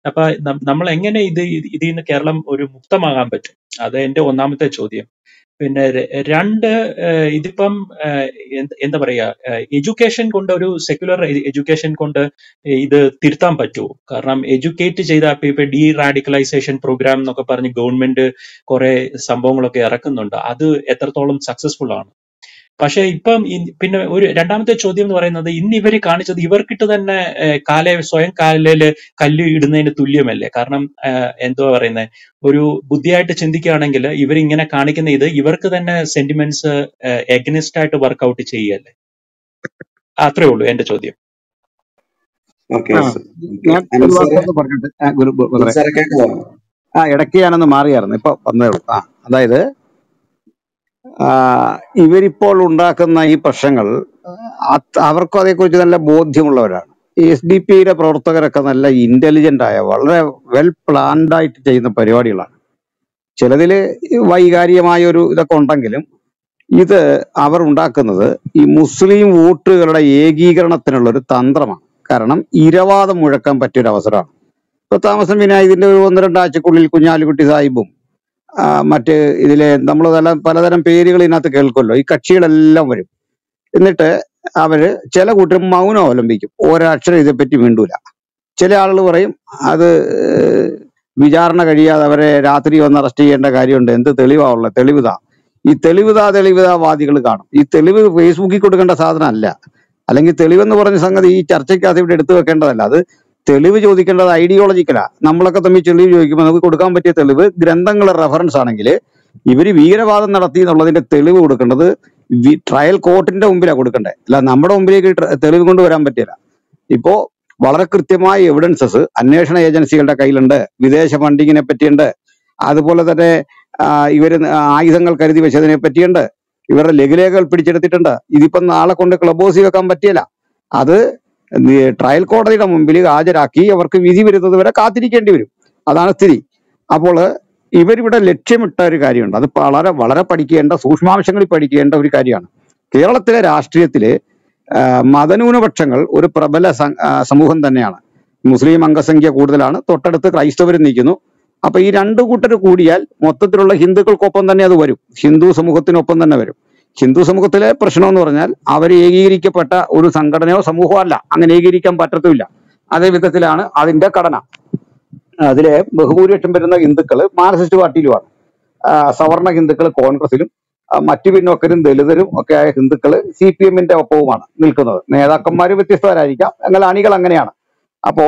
അപ്പൊ നം- നമ്മൾ എങ്ങനെ ഇത് ഇത് ഇതിൽ നിന്ന് കേരളം ഒരു മുക്തമാകാൻ പറ്റും അത് എന്റെ ഒന്നാമത്തെ ചോദ്യം പിന്നെ ര- രണ്ട് ഏഹ് ഇതിപ്പം ഏഹ് എന്ത് എന്താ പറയാ എഡ്യൂക്കേഷൻ കൊണ്ട് ഒരു സെക്യുലർ എഡ്യൂക്കേഷൻ കൊണ്ട് ഇത് തിരുത്താൻ പറ്റുമോ കാരണം എഡ്യൂക്കേറ്റ് ചെയ്ത ഇപ്പൊ ഇപ്പൊ ഡി റാഡിക്കലൈസേഷൻ പ്രോഗ്രാം എന്നൊക്കെ പറഞ്ഞ് ഗവൺമെന്റ് കുറെ സംഭവങ്ങളൊക്കെ ഇറക്കുന്നുണ്ട് അത് എത്രത്തോളം സക്സസ്ഫുൾ ആണ് പക്ഷെ ഇപ്പം ഇ- പിന്നെ ഒരു രണ്ടാമത്തെ ചോദ്യം എന്ന് പറയുന്നത് ഇന്ന് ഇവര് കാണിച്ചത് ഇവർക്കിട്ട് തന്നെ ഏഹ്, കാലെ സ്വയം കാലില് കല്ല് ഇടുന്നതിന് തുല്യമല്ലേ കാരണം ഏഹ്, എന്തുവാ പറയുന്നത് ഒരു ബുദ്ധിയായിട്ട് ചിന്തിക്കുകയാണെങ്കിൽ ഇവർ ഇങ്ങനെ കാണിക്കുന്ന ഇത് ഇവർക്ക് തന്നെ സെന്റിമെന്റ്സ് എഗ്നിസ്റ്റ് ആയിട്ട് വർക്ക്ഔട്ട് ചെയ്യല്ലേ അത്രേ ഉള്ളൂ എന്റെ ചോദ്യം ഓക്കെ ആ ഓക്കെ ഞാൻ ഒരു അനിൽ സാറെ വാക്കൊന്ന് പറഞ്ഞിട്ട് ആ, ഗുരു അനിൽ ബ്രദറെ സാറെ കേൾക്കുമോ ആ ഇടയ്ക്ക് ഞാനൊന്ന് മാറിയായിരുന്നു ഇപ്പൊ വന്നേ ഉള്ളൂ ആ അതായത് ആ, ഇവരിപ്പോൾ ഉണ്ടാക്കുന്ന ഈ പ്രശ്നങ്ങൾ അത് അവർക്കും അതേക്കുറിച്ച് നല്ല ബോധ്യമുള്ളവരാണ് ഈ എസ് ഡി പിയുടെ പ്രവർത്തകരൊക്കെ നല്ല ഇന്റലിജന്റ് ആയ വളരെ വെൽ പ്ലാൻഡ് ആയിട്ട് ചെയ്യുന്ന പരിപാടികളാണ് ചിലതില് വൈകാരികമായ ഒരു ഇതൊക്കെ ഉണ്ടെങ്കിലും ഇത് അവർ ഉണ്ടാക്കുന്നത് ഈ മുസ്ലിം വോട്ടുകളുടെ ഏകീകരണത്തിനുള്ള ഒരു തന്ത്രമാണ് കാരണം ഇരവാദം മുഴക്കാൻ പറ്റിയ ഒരു അവസരമാണ് ഇപ്പൊ താമസം പിന്നെ ഇതിന്റെ ഒരു ഒന്ന് രണ്ടാഴ്ചക്കുള്ളിൽ കുഞ്ഞാലിക്കുട്ടി സാഹിബും ആ, മറ്റ് ഇതിലെ നമ്മൾ പല പലതരം പേരുകൾ ഇതിനകത്ത് കേൾക്കുമല്ലോ ഈ കക്ഷികളെല്ലാം വരും എന്നിട്ട് അവര് ചില കൂട്ടർ മൗനം അവലംബിക്കും ഒരക്ഷരം ഇതേപ്പറ്റി മിണ്ടൂല ചില ആളുകൾ പറയും അത് ഏഹ്, വിചാരണ കഴിയാതെ അവരെ രാത്രി വന്ന് അറസ്റ്റ് ചെയ്യേണ്ട കാര്യമുണ്ട് എന്ത് തെളിവാ ഉള്ളത് തെളിവുതാ ഈ തെളിവുതാ തെളിവുതാ വാദികൾ കാണും ഈ തെളിവ് ഫേസ്ബുക്കിൽ കൊടുക്കേണ്ട സാധനം അല്ല അല്ലെങ്കിൽ തെളിവെന്ന് പറഞ്ഞ സംഗതി ഈ ചർച്ചയ്ക്കകത്ത് ഇവിടെ എടുത്തു വെക്കേണ്ടതല്ല അത് തെളിവ് ചോദിക്കേണ്ടത് ഐഡിയോളജിക്കലാ നമ്മളൊക്കെ തമ്മിൽ തെളിവ് ചോദിക്കുമ്പോൾ നമുക്ക് കൊടുക്കാൻ പറ്റിയ തെളിവ് ഗ്രന്ഥങ്ങളെ റെഫറൻസ് ആണെങ്കിൽ ഇവര് വീരവാദം നടത്തി എന്നുള്ളതിന്റെ തെളിവ് കൊടുക്കേണ്ടത് വി- ട്രയൽ കോർട്ടിന്റെ മുമ്പിലാണ് കൊടുക്കണ്ടേ അല്ല നമ്മുടെ മുമ്പിലേക്ക് ട്ര- തെളിവ് കൊണ്ടുവരാൻ പറ്റില്ല ഇപ്പോ വളരെ കൃത്യമായ എവിഡൻസസ് അന്വേഷണ ഏജൻസികളുടെ കയ്യിലുണ്ട് വിദേശ ഫണ്ടിങ്ങിനെ പറ്റിയുണ്ട് അതുപോലെ തന്നെ ആ, ഇവര് ആയുധങ്ങൾ കരുതി വെച്ചതിനെ പറ്റിയുണ്ട് ഇവരുടെ ലഘുലേഖകൾ പിടിച്ചെടുത്തിട്ടുണ്ട് ഇതിപ്പം നാളെ കൊണ്ട് ക്ലബ് ഹൗസിൽ വെക്കാൻ പറ്റിയല്ല അത് നി- ട്രയൽ കോടതിയുടെ മുമ്പിൽ ഹാജരാക്കി അവർക്ക് വിധി വരുന്നത് വരെ കാത്തിരിക്കേണ്ടി വരും അതാണ് സ്ഥിതി അപ്പോൾ ഇവരിവിടെ ലക്ഷ്യമിട്ട ഒരു കാര്യമുണ്ട് അത് വളരെ വളരെ പഠിക്കേണ്ട സൂക്ഷ്മാംശങ്ങളിൽ പഠിക്കേണ്ട ഒരു കാര്യമാണ് കേരളത്തിലെ രാഷ്ട്രീയത്തില് ആ, മതന്യൂനപക്ഷങ്ങൾ ഒരു പ്രബല സം- ആ, സമൂഹം തന്നെയാണ് മുസ്ലിം അംഗസംഖ്യ കൂടുതലാണ് തൊട്ടടുത്ത് ക്രൈസ്തവരും നിൽക്കുന്നു അപ്പൊ ഈ രണ്ടു കൂട്ടർ കൂടിയാൽ മൊത്തത്തിലുള്ള ഹിന്ദുക്കൾക്കൊപ്പം തന്നെ അത് വരും ഹിന്ദു സമൂഹത്തിനൊപ്പം തന്നെ വരും ഹിന്ദു സമൂഹത്തിലെ പ്രശ്നം എന്ന് പറഞ്ഞാൽ അവർ ഏകീകരിക്കപ്പെട്ട ഒരു സംഘടനയോ സമൂഹമോ അല്ല അങ്ങനെ ഏകീകരിക്കാൻ പറ്റത്തുമില്ല അതേ വിധത്തിലാണ് അതിന്റെ ഘടന അതിലെ ബഹുഭൂരിപക്ഷം വരുന്ന ഹിന്ദുക്കൾ മാർക്സിസ്റ്റ് പാർട്ടിയിലുമാണ് ആ, സവർണ ഹിന്ദുക്കൾ കോൺഗ്രസിലും ആ, മറ്റു പിന്നോക്കരും ദളിതരും ഒക്കെ ആയ ഹിന്ദുക്കൾ സി പി എമ്മിന്റെ ഒപ്പവുമാണ് നിൽക്കുന്നത് നേതാക്കന്മാർ വ്യത്യസ്തരായിരിക്കാം എന്നാൽ അണികൾ അങ്ങനെയാണ് അപ്പോൾ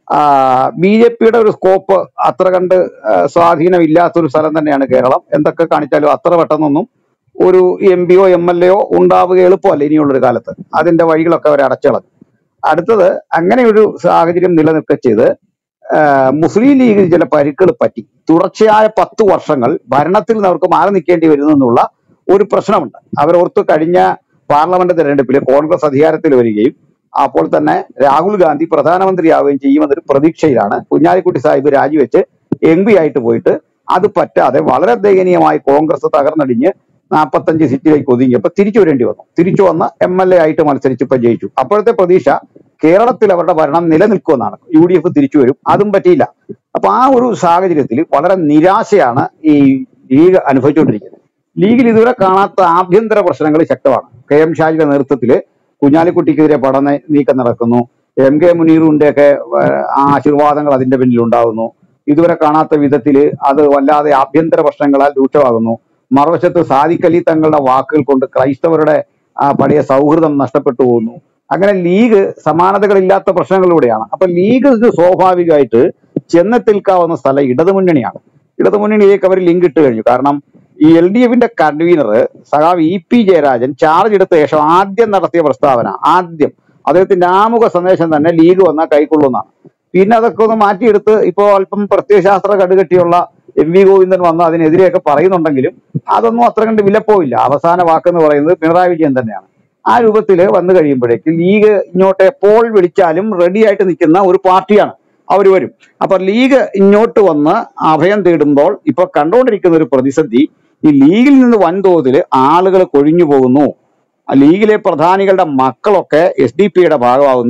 ബി ജെ പിയുടെ ഒരു സ്കോപ്പ് അത്ര കണ്ട് ആ, സ്വാധീനമില്ലാത്തൊരു സ്ഥലം തന്നെയാണ് കേരളം എന്തൊക്കെ കാണിച്ചാലും അത്ര പെട്ടെന്നൊന്നും ഒരു എം പിയോ എം എൽ എയോ ഉണ്ടാവുക എളുപ്പമല്ല ഇനിയുള്ളൊരു കാലത്ത് അതിന്റെ വഴികളൊക്കെ അവർ അടച്ചളഞ്ഞു അടുത്തത് അങ്ങനെ ഒരു സാഹചര്യം നിലനിൽക്കെ ചെയ്ത് ആഹ് മുസ്ലിം ലീഗിന് ചില പരിക്കുകൾ പറ്റി തുടർച്ചയായ പത്ത് വർഷങ്ങൾ ഭരണത്തിൽ നിന്ന് അവർക്ക് മാറി നിൽക്കേണ്ടി വരുന്നു എന്നുള്ള ഒരു പ്രശ്നമുണ്ട് അവരോർത്ത് കഴിഞ്ഞ പാർലമെന്റ് തെരഞ്ഞെടുപ്പിൽ കോൺഗ്രസ് അധികാരത്തിൽ വരികയും അപ്പോൾ തന്നെ രാഹുൽ ഗാന്ധി പ്രധാനമന്ത്രിയാവുകയും ചെയ്യുമെന്നൊരു പ്രതീക്ഷയിലാണ് കുഞ്ഞാലിക്കുട്ടി സാഹിബ് രാജിവെച്ച് എം പി ആയിട്ട് പോയിട്ട് അത് പറ്റാതെ വളരെ ദയനീയമായി കോൺഗ്രസ് തകർന്നടിഞ്ഞ് നാൽപ്പത്തഞ്ച് സീറ്റിലേക്ക് ഒതുങ്ങിയപ്പോ തിരിച്ചു വരേണ്ടി വന്നു തിരിച്ചു വന്ന് എം എൽ എ ആയിട്ട് മത്സരിച്ച് ഇപ്പൊ ജയിച്ചു അപ്പോഴത്തെ പ്രതീക്ഷ കേരളത്തിൽ അവരുടെ ഭരണം നിലനിൽക്കുമെന്നാണ് യു ഡി എഫ് തിരിച്ചു വരും അതും പറ്റിയില്ല അപ്പൊ ആ ഒരു സാഹചര്യത്തിൽ വളരെ നിരാശയാണ് ഈ ലീഗ് അനുഭവിച്ചുകൊണ്ടിരിക്കുന്നത് ലീഗിൽ ഇതുവരെ കാണാത്ത ആഭ്യന്തര പ്രശ്നങ്ങൾ ശക്തമാണ് കെ എം ഷാജിയുടെ നേതൃത്വത്തിൽ കുഞ്ഞാലിക്കുട്ടിക്കെതിരെ പഠന നീക്കം നടക്കുന്നു എം കെ മുനീറിന്റെ ഒക്കെ ആശീർവാദങ്ങൾ അതിന്റെ പിന്നിൽ ഉണ്ടാകുന്നു ഇതുവരെ കാണാത്ത വിധത്തിൽ അത് വല്ലാതെ ആഭ്യന്തര പ്രശ്നങ്ങളാൽ രൂക്ഷമാകുന്നു മറുവശത്ത് സാദിഖ് അലി തങ്ങളുടെ വാക്കുകൾ കൊണ്ട് ക്രൈസ്തവരുടെ ആ പഴയ സൗഹൃദം നഷ്ടപ്പെട്ടു പോകുന്നു അങ്ങനെ ലീഗ് സമാനതകളില്ലാത്ത പ്രശ്നങ്ങളിലൂടെയാണ് അപ്പൊ ലീഗ് ഇത് സ്വാഭാവികമായിട്ട് ചെന്നെത്തിൽക്കാവുന്ന സ്ഥലം ഇടതുമുന്നണിയാണ് ഇടതുമുന്നണിയിലേക്ക് അവർ ലിങ്ക് ഇട്ട് കഴിഞ്ഞു കാരണം ഈ എൽ ഡി എഫിന്റെ കൺവീനർ സഖാവ് ഇ പി ജയരാജൻ ചാർജ് എടുത്ത ശേഷം ആദ്യം നടത്തിയ പ്രസ്താവന ആദ്യം അദ്ദേഹത്തിന്റെ ആമുഖ സന്ദേശം തന്നെ ലീഗ് വന്നാൽ കൈക്കൊള്ളുന്നതാണ് പിന്നെ അതൊക്കെ ഒന്ന് മാറ്റിയെടുത്ത് ഇപ്പോൾ അല്പം പ്രത്യയശാസ്ത്ര കടുകട്ടിയുള്ള എം വി ഗോവിന്ദൻ വന്ന് അതിനെതിരെയൊക്കെ പറയുന്നുണ്ടെങ്കിലും അതൊന്നും അത്ര കണ്ട് വിലപ്പോവില്ല അവസാന വാക്കെന്ന് പറയുന്നത് പിണറായി വിജയൻ തന്നെയാണ് ആ രൂപത്തിൽ വന്നു കഴിയുമ്പോഴേക്ക് ലീഗ് ഇങ്ങോട്ട് എപ്പോൾ വിളിച്ചാലും റെഡി ആയിട്ട് നിൽക്കുന്ന ഒരു പാർട്ടിയാണ് അവർ വരും അപ്പൊ ലീഗ് ഇങ്ങോട്ട് വന്ന് അഭയം തേടുമ്പോൾ ഇപ്പൊ കണ്ടുകൊണ്ടിരിക്കുന്ന ഒരു പ്രതിസന്ധി ഈ ലീഗിൽ നിന്ന് വൻതോതിൽ ആളുകൾ കൊഴിഞ്ഞു പോകുന്നു ആ ലീഗിലെ പ്രധാനികളുടെ മക്കളൊക്കെ എസ് ഡി പിയുടെ ഭാഗമാകുന്നു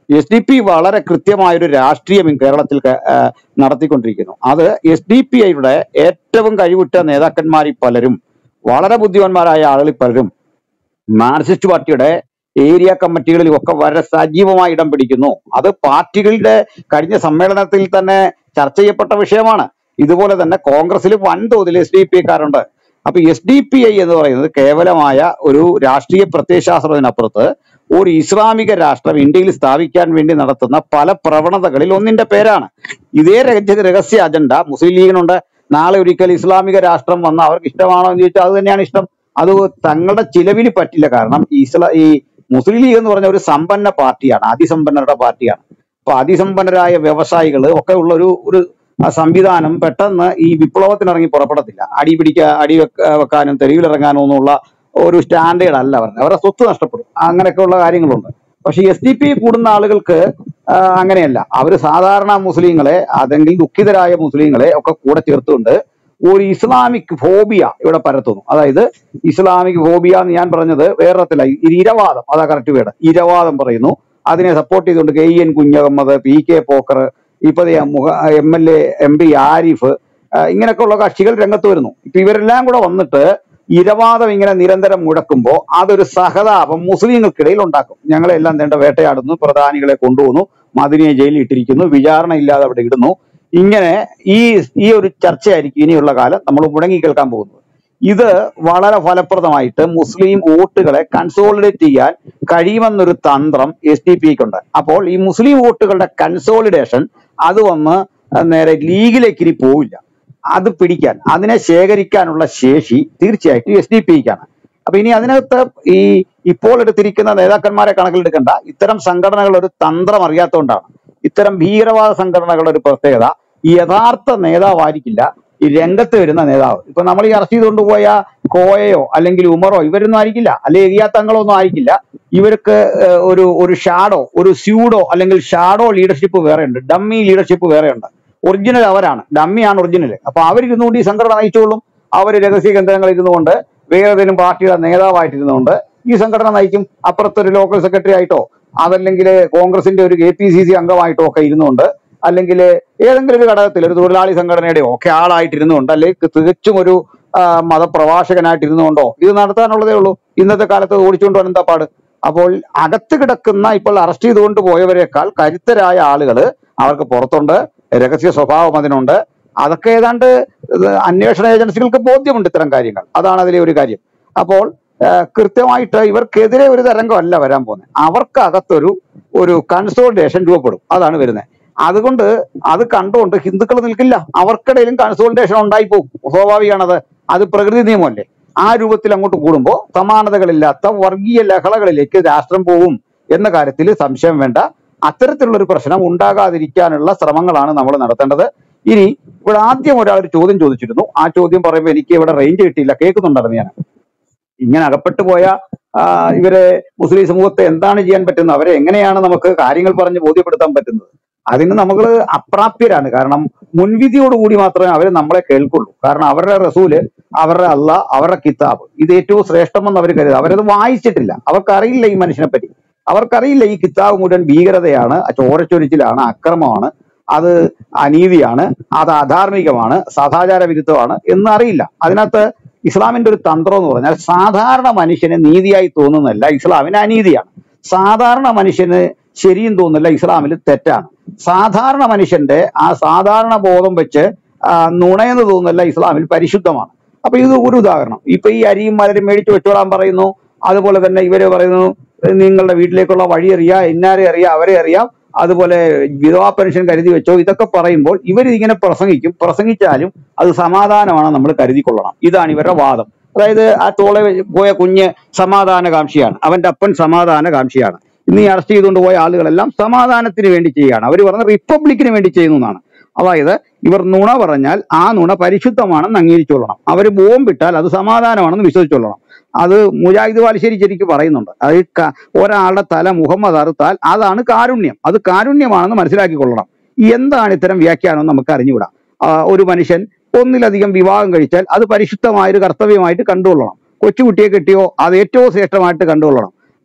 എസ് ഡി പി വളരെ കൃത്യമായൊരു രാഷ്ട്രീയം കേരളത്തിൽ ക- ആ, നടത്തിക്കൊണ്ടിരിക്കുന്നു അത് എസ് ഡി പി ഐയുടെ ഏറ്റവും കഴിവുറ്റ നേതാക്കന്മാരിൽ പലരും വളരെ ബുദ്ധിമാന്മാരായ ആളുകളിൽ പലരും മാർക്സിസ്റ്റ് പാർട്ടിയുടെ ഏരിയ കമ്മിറ്റികളിലും ഒക്കെ വളരെ സജീവമായി ഇടം പിടിക്കുന്നു അത് പാർട്ടികളുടെ കഴിഞ്ഞ സമ്മേളനത്തിൽ തന്നെ ചർച്ച ചെയ്യപ്പെട്ട വിഷയമാണ് ഇതുപോലെ തന്നെ കോൺഗ്രസിൽ വൻതോതിൽ എസ് ഡി പി കാരുണ്ട് അപ്പൊ എസ് ഡി പി ഐ എന്ന് പറയുന്നത് കേവലമായ ഒരു രാഷ്ട്രീയ പ്രത്യയശാസ്ത്രത്തിനപ്പുറത്ത് ഒരു ഇസ്ലാമിക രാഷ്ട്രം ഇന്ത്യയിൽ സ്ഥാപിക്കാൻ വേണ്ടി നടത്തുന്ന പല പ്രവണതകളിൽ ഒന്നിന്റെ പേരാണ് ഇതേ രഹസ്യ രഹസ്യ അജണ്ട മുസ്ലിം ലീഗിനുണ്ട് നാളെ ഒരിക്കൽ ഇസ്ലാമിക രാഷ്ട്രം വന്ന അവർക്ക് ഇഷ്ടമാണോ എന്ന് ചോദിച്ചാൽ അത് തന്നെയാണ് ഇഷ്ടം അത് തങ്ങളുടെ ചിലവിന് പറ്റില്ല കാരണം ഈ ഇസ്ലാ ഈ മുസ്ലിം ലീഗ് എന്ന് പറഞ്ഞ ഒരു സമ്പന്ന പാർട്ടിയാണ് അതിസമ്പന്നരുടെ പാർട്ടിയാണ് അപ്പൊ അതിസമ്പന്നരായ വ്യവസായികൾ ഒക്കെ ഉള്ള ഒരു ഒരു ആ സംവിധാനം പെട്ടെന്ന് ഈ വിപ്ലവത്തിന് ഇറങ്ങി പുറപ്പെടത്തില്ല അടി പിടിക്കുക അടി വെക്ക- വെക്കാനും തെരുവിലിറങ്ങാനോ ഒന്നുമുള്ള ഒരു സ്റ്റാൻഡേർഡ് അല്ല അവരുടെ അവരുടെ സ്വത്ത് നഷ്ടപ്പെടും അങ്ങനെയൊക്കെയുള്ള കാര്യങ്ങളുണ്ട് പക്ഷെ എസ് ഡി പി കൂടുന്ന ആളുകൾക്ക് ആ, അങ്ങനെയല്ല അവർ സാധാരണ മുസ്ലിങ്ങളെ അല്ലെങ്കിൽ ദുഃഖിതരായ മുസ്ലിങ്ങളെ ഒക്കെ കൂടെ ചേർത്തുകൊണ്ട് ഒരു ഇസ്ലാമിക് ഫോബിയ ഇവിടെ പരത്തുന്നു അതായത് ഇസ്ലാമിക് ഫോബിയ എന്ന് ഞാൻ പറഞ്ഞത് വേറെത്തില്ല ഇരവാദം അതാ കറക്റ്റ് വേർഡ് ഇരവാദം പറയുന്നു അതിനെ സപ്പോർട്ട് ചെയ്തുകൊണ്ട് K N Kunhammed P K Pokker ഇപ്പൊ M L A M P Arif ആ, ഇങ്ങനെയൊക്കെയുള്ള കക്ഷികൾ രംഗത്ത് വരുന്നു ഇപ്പൊ ഇവരെല്ലാം കൂടെ വന്നിട്ട് ഇരവാദം ഇങ്ങനെ നിരന്തരം മുഴക്കുമ്പോൾ അതൊരു സഹതാപം മുസ്ലിങ്ങൾക്കിടയിൽ ഉണ്ടാക്കും ഞങ്ങളെല്ലാം വേണ്ട വേട്ടയാടുന്നു പ്രധാനികളെ കൊണ്ടുപോകുന്നു മദിനിയെ ജയിലിൽ ഇട്ടിരിക്കുന്നു വിചാരണ ഇല്ലാതെ അവിടെ ഇടുന്നു ഇങ്ങനെ ഈ ഈ ഒരു ചർച്ചയായിരിക്കും ഇനിയുള്ള കാലം നമ്മൾ മുടങ്ങി കേൾക്കാൻ പോകുന്നത് ഇത് വളരെ ഫലപ്രദമായിട്ട് മുസ്ലിം വോട്ടുകളെ കൺസോളിഡേറ്റ് ചെയ്യാൻ കഴിയുമെന്നൊരു തന്ത്രം എസ് ഡി പിക്കുണ്ട് അപ്പോൾ ഈ മുസ്ലിം വോട്ടുകളുടെ കൺസോളിഡേഷൻ അത് വന്ന് നേരെ ലീഗിലേക്ക് ഇനി പോവില്ല അത് പിടിക്കാൻ അതിനെ ശേഖരിക്കാനുള്ള ശേഷി തീർച്ചയായിട്ടും എസ് ഡി പിക്കാണ് അപ്പൊ ഇനി അതിനകത്ത് ഈ ഇപ്പോൾ എടുത്തിരിക്കുന്ന നേതാക്കന്മാരെ കണക്കിലെടുക്കേണ്ട ഇത്തരം സംഘടനകൾ ഒരു തന്ത്രം അറിയാത്തതുകൊണ്ടാണ് ഇത്തരം ഭീകരവാദ സംഘടനകളുടെ ഒരു പ്രത്യേകത ഈ യഥാർത്ഥ നേതാവായിരിക്കില്ല ഈ രംഗത്ത് വരുന്ന നേതാവ് ഇപ്പൊ നമ്മൾ ഈ അറസ്റ്റ് ചെയ്തുകൊണ്ട് പോയ കോയയോ അല്ലെങ്കിൽ ഉമറോ ഇവരൊന്നും ആയിരിക്കില്ല അല്ലെങ്കിൽ എരിയാത്തങ്ങളോ ഒന്നും ആയിരിക്കില്ല ഇവർക്ക് ഏഹ്, ഒരു ഒരു ഷാഡോ ഒരു സ്യൂഡോ അല്ലെങ്കിൽ ഷാഡോ ലീഡർഷിപ്പ് വേറെയുണ്ട് ഡമ്മി ലീഡർഷിപ്പ് വേറെയുണ്ട് ഒറിജിനൽ അവരാണ് ഡമ്മിയാണ് ഒറിജിനൽ അപ്പൊ അവരിരുന്നുകൊണ്ട് ഈ സംഘടന നയിച്ചോളും അവർ രഹസ്യ കേന്ദ്രങ്ങളിൽ ഇരുന്നുകൊണ്ട് വേറെ ഏതെങ്കിലും പാർട്ടിയുടെ നേതാവായിട്ടിരുന്നുകൊണ്ട് ഈ സംഘടന നയിക്കും അപ്പുറത്തൊരു ലോക്കൽ സെക്രട്ടറി ആയിട്ടോ അതല്ലെങ്കിൽ കോൺഗ്രസിന്റെ ഒരു കെ പി സി സി അംഗമായിട്ടോ ഒക്കെ ഇരുന്നുകൊണ്ട് അല്ലെങ്കിൽ ഏതെങ്കിലും ഒരു ഘടകത്തിൽ ഒരു തൊഴിലാളി സംഘടനയുടെ ഒക്കെ ആളായിട്ടിരുന്നുകൊണ്ട് അല്ലെങ്കിൽ തികച്ചും ഒരു ആ, മതപ്രഭാഷകനായിട്ടിരുന്നുകൊണ്ടോ ഇത് നടത്താനുള്ളതേ ഉള്ളൂ ഇന്നത്തെ കാലത്ത് ഓടിച്ചുകൊണ്ട് വരാൻ എന്താ പാട് അപ്പോൾ അകത്ത് കിടക്കുന്ന ഇപ്പോൾ അറസ്റ്റ് ചെയ്തുകൊണ്ട് പോയവരെക്കാൾ കരുത്തരായ ആളുകൾ അവർക്ക് പുറത്തുണ്ട് രഹസ്യ സ്വഭാവം അതിനുണ്ട് അതൊക്കെ ഏതാണ്ട് ഇത് അന്വേഷണ ഏജൻസികൾക്ക് ബോധ്യമുണ്ട് ഇത്തരം കാര്യങ്ങൾ അതാണ് അതിലെ ഒരു കാര്യം അപ്പോൾ ആ, കൃത്യമായിട്ട് ഇവർക്കെതിരെ ഒരു തരംഗമല്ല വരാൻ പോകുന്നത് അവർക്കകത്തൊരു ഒരു കൺസോൾട്ടേഷൻ രൂപപ്പെടും അതാണ് വരുന്നത് അതുകൊണ്ട് അത് കണ്ടുകൊണ്ട് ഹിന്ദുക്കൾ നിൽക്കില്ല അവർക്കിടയിലും കൺസോൾട്ടേഷൻ ഉണ്ടായിപ്പോവും സ്വാഭാവികമാണത് അത് പ്രകൃതി നിയമമല്ലേ ആ രൂപത്തിൽ അങ്ങോട്ട് കൂടുമ്പോൾ സമാനതകളില്ലാത്ത വർഗീയ ലഹളകളിലേക്ക് രാഷ്ട്രം പോവും എന്ന കാര്യത്തിൽ സംശയം വേണ്ട അത്തരത്തിലുള്ള ഒരു പ്രശ്നം ഉണ്ടാകാതിരിക്കാനുള്ള ശ്രമങ്ങളാണ് നമ്മൾ നടത്തേണ്ടത് ഇനി ഇവിടെ ആദ്യം ഒരാൾ ഒരു ചോദ്യം ചോദിച്ചിരുന്നു ആ ചോദ്യം പറയുമ്പോൾ എനിക്ക് ഇവിടെ റേഞ്ച് കിട്ടിയില്ല കേൾക്കുന്നുണ്ടായിരുന്നു ഞാൻ ഇങ്ങനെ അകപ്പെട്ടു പോയ ആ, ഇവരെ മുസ്ലിം സമൂഹത്തെ എന്താണ് ചെയ്യാൻ പറ്റുന്നത് അവരെ എങ്ങനെയാണ് നമുക്ക് കാര്യങ്ങൾ പറഞ്ഞ് ബോധ്യപ്പെടുത്താൻ പറ്റുന്നത് അതിന് നമ്മൾ അപ്രാപ്യരാണ് കാരണം മുൻവിധിയോടുകൂടി മാത്രമേ അവർ നമ്മളെ കേൾക്കുള്ളൂ കാരണം അവരുടെ റസൂല് അവരുടെ അല്ല അവരുടെ കിതാബ് ഇത് ഏറ്റവും ശ്രേഷ്ഠമെന്ന് അവർ കരുതുക അവരത് വായിച്ചിട്ടില്ല അവർക്കറിയില്ല ഈ മനുഷ്യനെ പറ്റി അവർക്കറിയില്ല ഈ കിതാബ് മുഴുവൻ ഭീകരതയാണ് ചോരച്ചൊരിച്ചിലാണ് അക്രമമാണ് അത് അനീതിയാണ് അത് അധാർമികമാണ് സദാചാര വിരുദ്ധമാണ് എന്ന് അറിയില്ല അതിനകത്ത് ഇസ്ലാമിന്റെ ഒരു തന്ത്രം എന്ന് പറഞ്ഞാൽ സാധാരണ മനുഷ്യന് നീതിയായി തോന്നുന്നതല്ല ഇസ്ലാമിന് അനീതിയാണ് സാധാരണ മനുഷ്യന് ശരിയും തോന്നുന്നില്ല ഇസ്ലാമിൽ തെറ്റാണ് സാധാരണ മനുഷ്യന്റെ ആ സാധാരണ ബോധം വെച്ച് ആ, നുണയെന്ന് തോന്നുന്നില്ല ഇസ്ലാമിൽ പരിശുദ്ധമാണ് അപ്പൊ ഇത് ഒരു ഉദാഹരണം ഇപ്പൊ ഈ അരിയും മലരും മേടിച്ചു വെച്ചോളാൻ പറയുന്നു അതുപോലെ തന്നെ ഇവര് പറയുന്നു നിങ്ങളുടെ വീട്ടിലേക്കുള്ള വഴി അറിയാം ഇന്നാരെ അറിയാം അവരെ അറിയാം അതുപോലെ വിധവാ പെൻഷൻ കരുതി വെച്ചോ ഇതൊക്കെ പറയുമ്പോൾ ഇവർ ഇങ്ങനെ പ്രസംഗിക്കും പ്രസംഗിച്ചാലും അത് സമാധാനമാണ് നമ്മൾ കരുതിക്കൊള്ളണം ഇതാണ് ഇവരുടെ വാദം അതായത് ആ തോളെ പോയ കുഞ്ഞ് സമാധാനകാംക്ഷിയാണ് അവന്റെ അപ്പൻ സമാധാനകാംക്ഷിയാണ് ഇന്ന് ഈ അറസ്റ്റ് ചെയ്തുകൊണ്ട് പോയ ആളുകളെല്ലാം സമാധാനത്തിന് വേണ്ടി ചെയ്യുകയാണ് അവർ പറഞ്ഞ റിപ്പബ്ലിക്കിന് വേണ്ടി ചെയ്യുന്നു എന്നാണ് അതായത് ഇവർ നുണ പറഞ്ഞാൽ ആ നുണ പരിശുദ്ധമാണെന്ന് അംഗീകരിച്ചോളണം അവർ ബോംബിട്ടാൽ അത് സമാധാനമാണെന്ന് വിശ്വസിച്ചോളണം അത് മുജാഹിദ് ബാലുശ്ശേരി ശരിക്കും പറയുന്നുണ്ട് അത് ക- ഒരാളുടെ തല മുഹമ്മദ് അറുത്താൽ അതാണ് കാരുണ്യം അത് കാരുണ്യമാണെന്ന് മനസ്സിലാക്കിക്കൊള്ളണം എന്താണ് ഇത്തരം വ്യാഖ്യാനം എന്ന് നമുക്ക് അറിഞ്ഞുകൂടാ ആ, ഒരു മനുഷ്യൻ ഒന്നിലധികം വിവാഹം കഴിച്ചാൽ അത് പരിശുദ്ധമായ ഒരു കർത്തവ്യമായിട്ട് കണ്ടുകൊള്ളണം കൊച്ചുകുട്ടിയെ കിട്ടിയോ അത് ഏറ്റവും ശ്രേഷ്ഠമായിട്ട് കണ്ടുകൊള്ളണം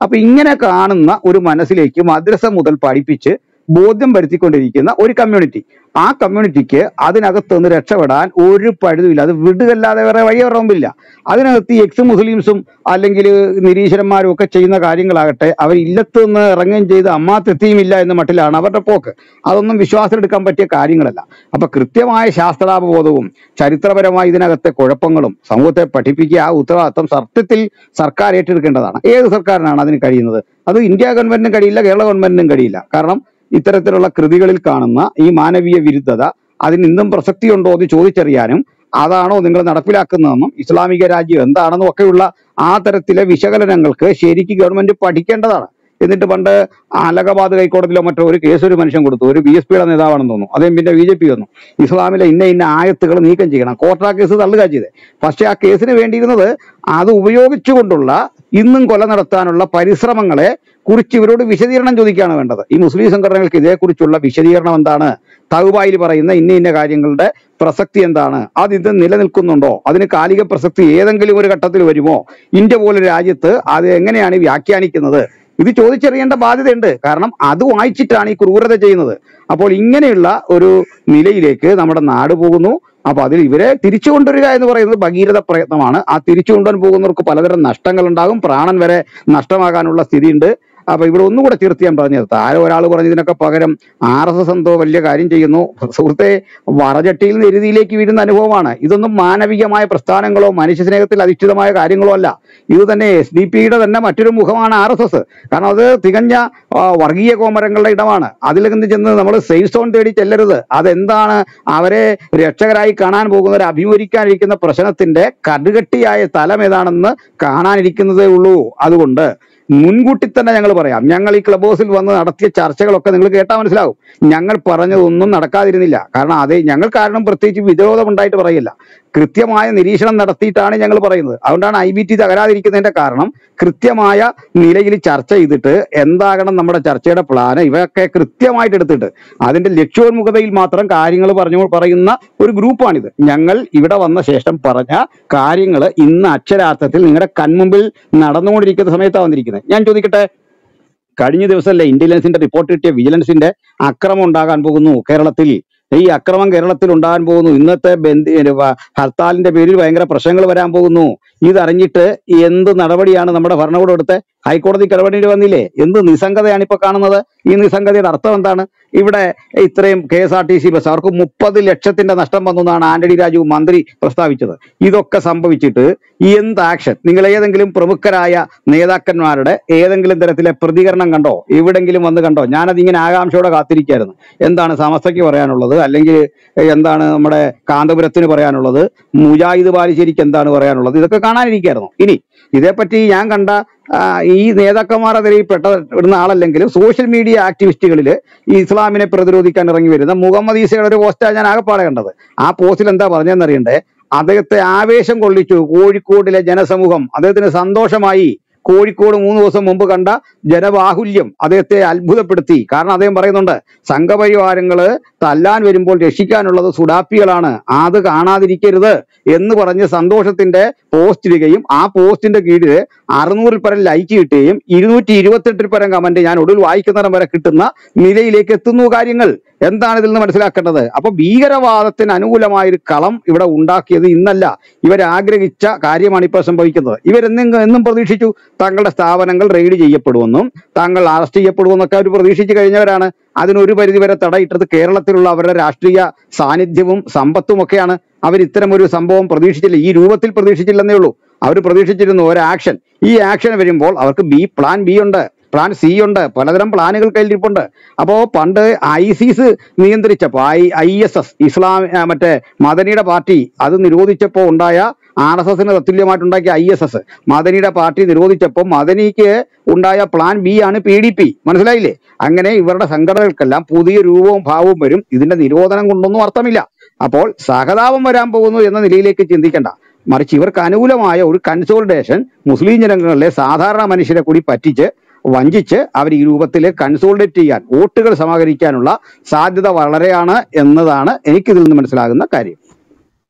അപ്പൊ ഇങ്ങനെ കാണുന്ന ഒരു മനസ്സിലേക്ക് മദ്രസ മുതൽ പഠിപ്പിച്ച് ബോധ്യം വരുത്തിക്കൊണ്ടിരിക്കുന്ന ഒരു കമ്മ്യൂണിറ്റി ആ കമ്മ്യൂണിറ്റിക്ക് അതിനകത്ത് നിന്ന് രക്ഷപ്പെടാൻ ഒരു പഴുതുമില്ല അത് വിടുകല്ലാതെ വേറെ വഴി അവരുടെ മുമ്പില്ല അതിനകത്ത് ഈ എക്സ് മുസ്ലിംസും അല്ലെങ്കിൽ നിരീശ്വരന്മാരും ഒക്കെ ചെയ്യുന്ന കാര്യങ്ങളാകട്ടെ അവർ ഇല്ലത്ത് നിന്ന് ഇറങ്ങുകയും ചെയ്ത് അമ്മാത്തെത്തിയുമില്ല എന്ന മട്ടിലാണ് അവരുടെ പോക്ക് അതൊന്നും വിശ്വാസത്തിലെടുക്കാൻ പറ്റിയ കാര്യങ്ങളല്ല അപ്പൊ കൃത്യമായ ശാസ്ത്രാവബോധവും ചരിത്രപരമായ ഇതിനകത്തെ കുഴപ്പങ്ങളും സമൂഹത്തെ പഠിപ്പിക്കുക ആ ഉത്തരവാദിത്തം സത്യത്തിൽ സർക്കാർ ഏറ്റെടുക്കേണ്ടതാണ് ഏത് സർക്കാരിനാണ് അതിന് കഴിയുന്നത് അത് ഇന്ത്യ ഗവൺമെന്റിനും കഴിയില്ല കേരള ഗവൺമെന്റിനും കഴിയില്ല കാരണം ഇത്തരത്തിലുള്ള കൃതികളിൽ കാണുന്ന ഈ മാനവീയ വിരുദ്ധത അതിന് ഇന്നും പ്രസക്തിയുണ്ടോ എന്ന് ചോദിച്ചറിയാനും അതാണോ നിങ്ങൾ നടപ്പിലാക്കുന്നതെന്നും ഇസ്ലാമിക രാജ്യം എന്താണെന്നും ഒക്കെയുള്ള ആ തരത്തിലെ വിശകലനങ്ങൾക്ക് ശരിക്ക് ഗവൺമെന്റ് പഠിക്കേണ്ടതാണ് എന്നിട്ട് പണ്ട് അലഹബാദ് ഹൈക്കോടതിയിലോ മറ്റോ ഒരു കേസ് ഒരു മനുഷ്യൻ കൊടുത്തു ഒരു ബി എസ് പിയുടെ നേതാവാണെന്ന് തോന്നുന്നു അദ്ദേഹം പിന്നെ ബി ജെ പി വന്നു ഇസ്ലാമിലെ ഇന്ന ഇന്ന ആയത്തുകൾ നീക്കം ചെയ്യണം കോർട്ട കേസ് തള്ളുക ചെയ്തത് പക്ഷെ ആ കേസിന് വേണ്ടിയിരുന്നത് അത് ഉപയോഗിച്ചുകൊണ്ടുള്ള ഇന്നും കൊല നടത്താനുള്ള പരിശ്രമങ്ങളെ കുറിച്ച് ഇവരോട് വിശദീകരണം ചോദിക്കുകയാണ് വേണ്ടത് ഈ മുസ്ലിം സംഘടനകൾക്ക് ഇതേക്കുറിച്ചുള്ള വിശദീകരണം എന്താണ് തൗബായിൽ പറയുന്ന ഇന്ന ഇന്ന കാര്യങ്ങളുടെ പ്രസക്തി എന്താണ് അത് ഇത് നിലനിൽക്കുന്നുണ്ടോ അതിന് കാലിക പ്രസക്തി ഏതെങ്കിലും ഒരു ഘട്ടത്തിൽ വരുമോ ഇന്ത്യ പോലൊരു രാജ്യത്ത് അത് എങ്ങനെയാണ് വ്യാഖ്യാനിക്കുന്നത് ഇത് ചോദിച്ചറിയേണ്ട ബാധ്യതയുണ്ട് കാരണം അത് വായിച്ചിട്ടാണ് ഈ ക്രൂരത ചെയ്യുന്നത് അപ്പോൾ ഇങ്ങനെയുള്ള ഒരു നിലയിലേക്ക് നമ്മുടെ നാട് പോകുന്നു അപ്പൊ അതിൽ ഇവരെ തിരിച്ചു കൊണ്ടുവരിക എന്ന് പറയുന്നത് ഭഗീരഥ പ്രയത്നമാണ് ആ തിരിച്ചു കൊണ്ടുവരാൻ പോകുന്നവർക്ക് പലതരം നഷ്ടങ്ങൾ ഉണ്ടാകും പ്രാണൻ വരെ നഷ്ടമാകാനുള്ള സ്ഥിതിയുണ്ട് അപ്പൊ ഇവിടെ ഒന്നുകൂടെ തീർത്ത് ഞാൻ പറഞ്ഞു നിർത്താം ആരോ ഒരാൾ പറഞ്ഞതിനൊക്കെ പകരം ആർ എസ് എസ് എന്തോ വലിയ കാര്യം ചെയ്യുന്നു സുഹൃത്തെ വറചട്ടിയിൽ നിന്ന് എരുതിയിലേക്ക് വീഴുന്ന അനുഭവമാണ് ഇതൊന്നും മാനവികമായ പ്രസ്ഥാനങ്ങളോ മനുഷ്യ സ്നേഹത്തിൽ അധിഷ്ഠിതമായ കാര്യങ്ങളോ അല്ല ഇത് തന്നെ എസ് ഡി പിയുടെ തന്നെ മറ്റൊരു മുഖമാണ് ആർ എസ് എസ് കാരണം അത് തികഞ്ഞ ആ, വർഗീയ കോമരങ്ങളുടെ ഇടമാണ് അതിലേക്ക് ചെന്ന് നമ്മൾ സേഫ് സോൺ തേടി ചെല്ലരുത് അതെന്താണ് അവരെ രക്ഷകരായി കാണാൻ പോകുന്നവർ അഭിമുഖീകരിക്കാനിരിക്കുന്ന പ്രശ്നത്തിന്റെ കടുകട്ടിയായ തലം ഏതാണെന്ന് കാണാനിരിക്കുന്നതേ ഉള്ളൂ അതുകൊണ്ട് മുൻകൂട്ടി തന്നെ ഞങ്ങൾ പറയാം ഞങ്ങൾ ഈ ക്ലബ് ഹൗസിൽ വന്ന് നടത്തിയ ചർച്ചകളൊക്കെ നിങ്ങൾ കേട്ടാൽ മനസ്സിലാവും ഞങ്ങൾ പറഞ്ഞതൊന്നും നടക്കാതിരുന്നില്ല കാരണം അതേ ഞങ്ങൾ കാരണം പ്രത്യേകിച്ച് വിരോധം ഉണ്ടായിട്ട് പറയില്ല കൃത്യമായ നിരീക്ഷണം നടത്തിയിട്ടാണ് ഞങ്ങൾ പറയുന്നത് അതുകൊണ്ടാണ് ഐ ബി ടി തകരാതിരിക്കുന്നതിന്റെ കാരണം കൃത്യമായ നിലയിൽ ചർച്ച ചെയ്തിട്ട് എന്താകണം നമ്മുടെ ചർച്ചയുടെ പ്ലാന് ഇവയൊക്കെ കൃത്യമായിട്ട് എടുത്തിട്ട് അതിന്റെ ലക്ഷ്യോന്മുഖതയിൽ മാത്രം കാര്യങ്ങൾ പറഞ്ഞു പറയുന്ന ഒരു ഗ്രൂപ്പാണിത് ഞങ്ങൾ ഇവിടെ വന്ന ശേഷം പറഞ്ഞ കാര്യങ്ങൾ ഇന്ന് അക്ഷരാർത്ഥത്തിൽ നിങ്ങളുടെ കൺമുമ്പിൽ നടന്നുകൊണ്ടിരിക്കുന്ന സമയത്താണ് വന്നിരിക്കുന്നത് ഞാൻ ചോദിക്കട്ടെ കഴിഞ്ഞ ദിവസമല്ലേ ഇന്റലിജൻസിന്റെ റിപ്പോർട്ട് കിട്ടിയ വിജിലൻസിന്റെ അക്രമം ഉണ്ടാകാൻ പോകുന്നു കേരളത്തിൽ ഈ അക്രമം കേരളത്തിൽ ഉണ്ടാകാൻ പോകുന്നു ഇന്നത്തെ ബന്ധി ഏ, വ- ഹർത്താലിന്റെ പേരിൽ ഭയങ്കര പ്രശ്നങ്ങൾ വരാൻ പോകുന്നു ഇതറിഞ്ഞിട്ട് എന്ത് നടപടിയാണ് നമ്മുടെ ഭരണകൂടം എടുത്ത് ഹൈക്കോടതിക്ക് ഇടപെടേണ്ടി വന്നില്ലേ എന്ത് നിസ്സംഗതയാണ് ഇപ്പൊ കാണുന്നത് ഈ നിസ്സംഗതയുടെ അർത്ഥം എന്താണ് ഇവിടെ ഇത്രയും K S R T C bus അവർക്ക് മുപ്പത് ലക്ഷത്തിന്റെ നഷ്ടം വന്നു എന്നാണ് ആന്റണി രാജു മന്ത്രി പ്രസ്താവിച്ചത് ഇതൊക്കെ സംഭവിച്ചിട്ട് എന്ത് ആക്ഷൻ നിങ്ങൾ ഏതെങ്കിലും പ്രമുഖരായ നേതാക്കന്മാരുടെ ഏതെങ്കിലും തരത്തിലെ പ്രതികരണം കണ്ടോ എവിടെങ്കിലും വന്ന് കണ്ടോ ഞാനത് ഇങ്ങനെ ആകാംക്ഷയോടെ കാത്തിരിക്കായിരുന്നു എന്താണ് സമസ്തയ്ക്ക് പറയാനുള്ളത് അല്ലെങ്കിൽ എന്താണ് നമ്മുടെ കാന്തപുരത്തിന് പറയാനുള്ളത് മുജാഹിദ് ബാലുശ്ശേരിക്ക് എന്താണ് പറയാനുള്ളത് ഇതൊക്കെ കാണാനിരിക്കായിരുന്നു ഇനി ഇതേപ്പറ്റി ഞാൻ കണ്ട ആ, ഈ നേതാക്കന്മാർ അതിൽ പെട്ട ഇടുന്ന ആളല്ലെങ്കിലും സോഷ്യൽ മീഡിയ ആക്ടിവിസ്റ്റുകളിൽ ഈ ഇസ്ലാമിനെ പ്രതിരോധിക്കാൻ ഇറങ്ങി വരുന്ന മുഹമ്മദ് ഈസയുടെ ഒരു പോസ്റ്റാണ് ഞാൻ ആകെപ്പാടെ കണ്ടത് ആ പോസ്റ്റിൽ എന്താ പറഞ്ഞതെന്നറിയണ്ടേ അദ്ദേഹത്തെ ആവേശം കൊള്ളിച്ചു കോഴിക്കോടിലെ ജനസമൂഹം അദ്ദേഹത്തിന് സന്തോഷമായി കോഴിക്കോട് മൂന്ന് ദിവസം മുമ്പ് കണ്ട ജനബാഹുല്യം അദ്ദേഹത്തെ അത്ഭുതപ്പെടുത്തി കാരണം അദ്ദേഹം പറയുന്നുണ്ട് സംഘപരിവാരങ്ങള് തല്ലാൻ വരുമ്പോൾ രക്ഷിക്കാനുള്ളത് സുഡാപ്പികളാണ് അത് കാണാതിരിക്കരുത് എന്ന് പറഞ്ഞ് സന്തോഷത്തിന്റെ പോസ്റ്റ് ഇടുകയും ആ പോസ്റ്റിന്റെ കീഴിൽ അറുന്നൂറിൽ പരം ലൈക്ക് കിട്ടുകയും ഇരുന്നൂറ്റി ഇരുപത്തെട്ടിൽ പരം കമന്റ് ഞാൻ ഒടുവിൽ വായിക്കുന്നിടം വരെ കിട്ടുന്ന നിലയിലേക്ക് എത്തുന്നു കാര്യങ്ങൾ എന്താണ് ഇതിൽ നിന്ന് മനസ്സിലാക്കേണ്ടത് അപ്പൊ ഭീകരവാദത്തിന് അനുകൂലമായ ഒരു കളം ഇവിടെ ഉണ്ടാക്കിയത് ഇന്നല്ല ഇവരാഗ്രഹിച്ച കാര്യമാണ് ഇപ്പോൾ സംഭവിക്കുന്നത് ഇവരെന്നും എന്നും പ്രതീക്ഷിച്ചു തങ്ങളുടെ സ്ഥാപനങ്ങൾ റെയ്ഡ് ചെയ്യപ്പെടുമെന്നും താങ്കൾ അറസ്റ്റ് ചെയ്യപ്പെടുമെന്നൊക്കെ അവർ പ്രതീക്ഷിച്ചു കഴിഞ്ഞവരാണ് അതിനൊരു പരിധിവരെ തടയിട്ടത് കേരളത്തിലുള്ള അവരുടെ രാഷ്ട്രീയ സാന്നിധ്യവും സമ്പത്തും ഒക്കെയാണ് അവർ ഇത്തരം ഒരു സംഭവം പ്രതീക്ഷിച്ചില്ല ഈ രൂപത്തിൽ പ്രതീക്ഷിച്ചില്ലെന്നേ ഉള്ളൂ അവർ പ്രതീക്ഷിച്ചിരുന്നു ഒരു ആക്ഷൻ ഈ ആക്ഷൻ വരുമ്പോൾ അവർക്ക് ബി പ്ലാൻ ബി ഉണ്ട് പ്ലാൻ സി ഉണ്ട് പലതരം പ്ലാനുകൾ കയ്യിലിരിപ്പുണ്ട് അപ്പോ പണ്ട് ഐസിസ് നിയന്ത്രിച്ചപ്പോൾ ഐ ഐ എസ് എസ് ഇസ്ലാം ആ, മറ്റേ മദനിയുടെ പാർട്ടി അത് നിരോധിച്ചപ്പോൾ ഉണ്ടായ ആർ എസ് എസിന് തത്തുല്യമായിട്ടുണ്ടാക്കിയ ഐ എസ് എസ് മദനിയുടെ പാർട്ടി നിരോധിച്ചപ്പോൾ മദനിക്ക് ഉണ്ടായ പ്ലാൻ ബി ആണ് പി ഡി പി മനസ്സിലായില്ലേ അങ്ങനെ ഇവരുടെ സംഘടനകൾക്കെല്ലാം പുതിയ രൂപവും ഭാവവും വരും ഇതിന്റെ നിരോധനം കൊണ്ടൊന്നും അർത്ഥമില്ല അപ്പോൾ സഹതാപം വരാൻ പോകുന്നു എന്ന നിലയിലേക്ക് ചിന്തിക്കേണ്ട മറിച്ച് ഇവർക്ക് അനുകൂലമായ ഒരു കൺസോൾട്ടേഷൻ മുസ്ലിം ജനങ്ങളിലെ സാധാരണ മനുഷ്യരെ കൂടി പറ്റിച്ച് വഞ്ചിച്ച് അവർ ഈ രൂപത്തിൽ കൺസോൾട്ടേറ്റ് ചെയ്യാൻ വോട്ടുകൾ സമാഹരിക്കാനുള്ള സാധ്യത വളരെയാണ് എന്നതാണ് എനിക്കിതിൽ നിന്ന് മനസ്സിലാകുന്ന കാര്യം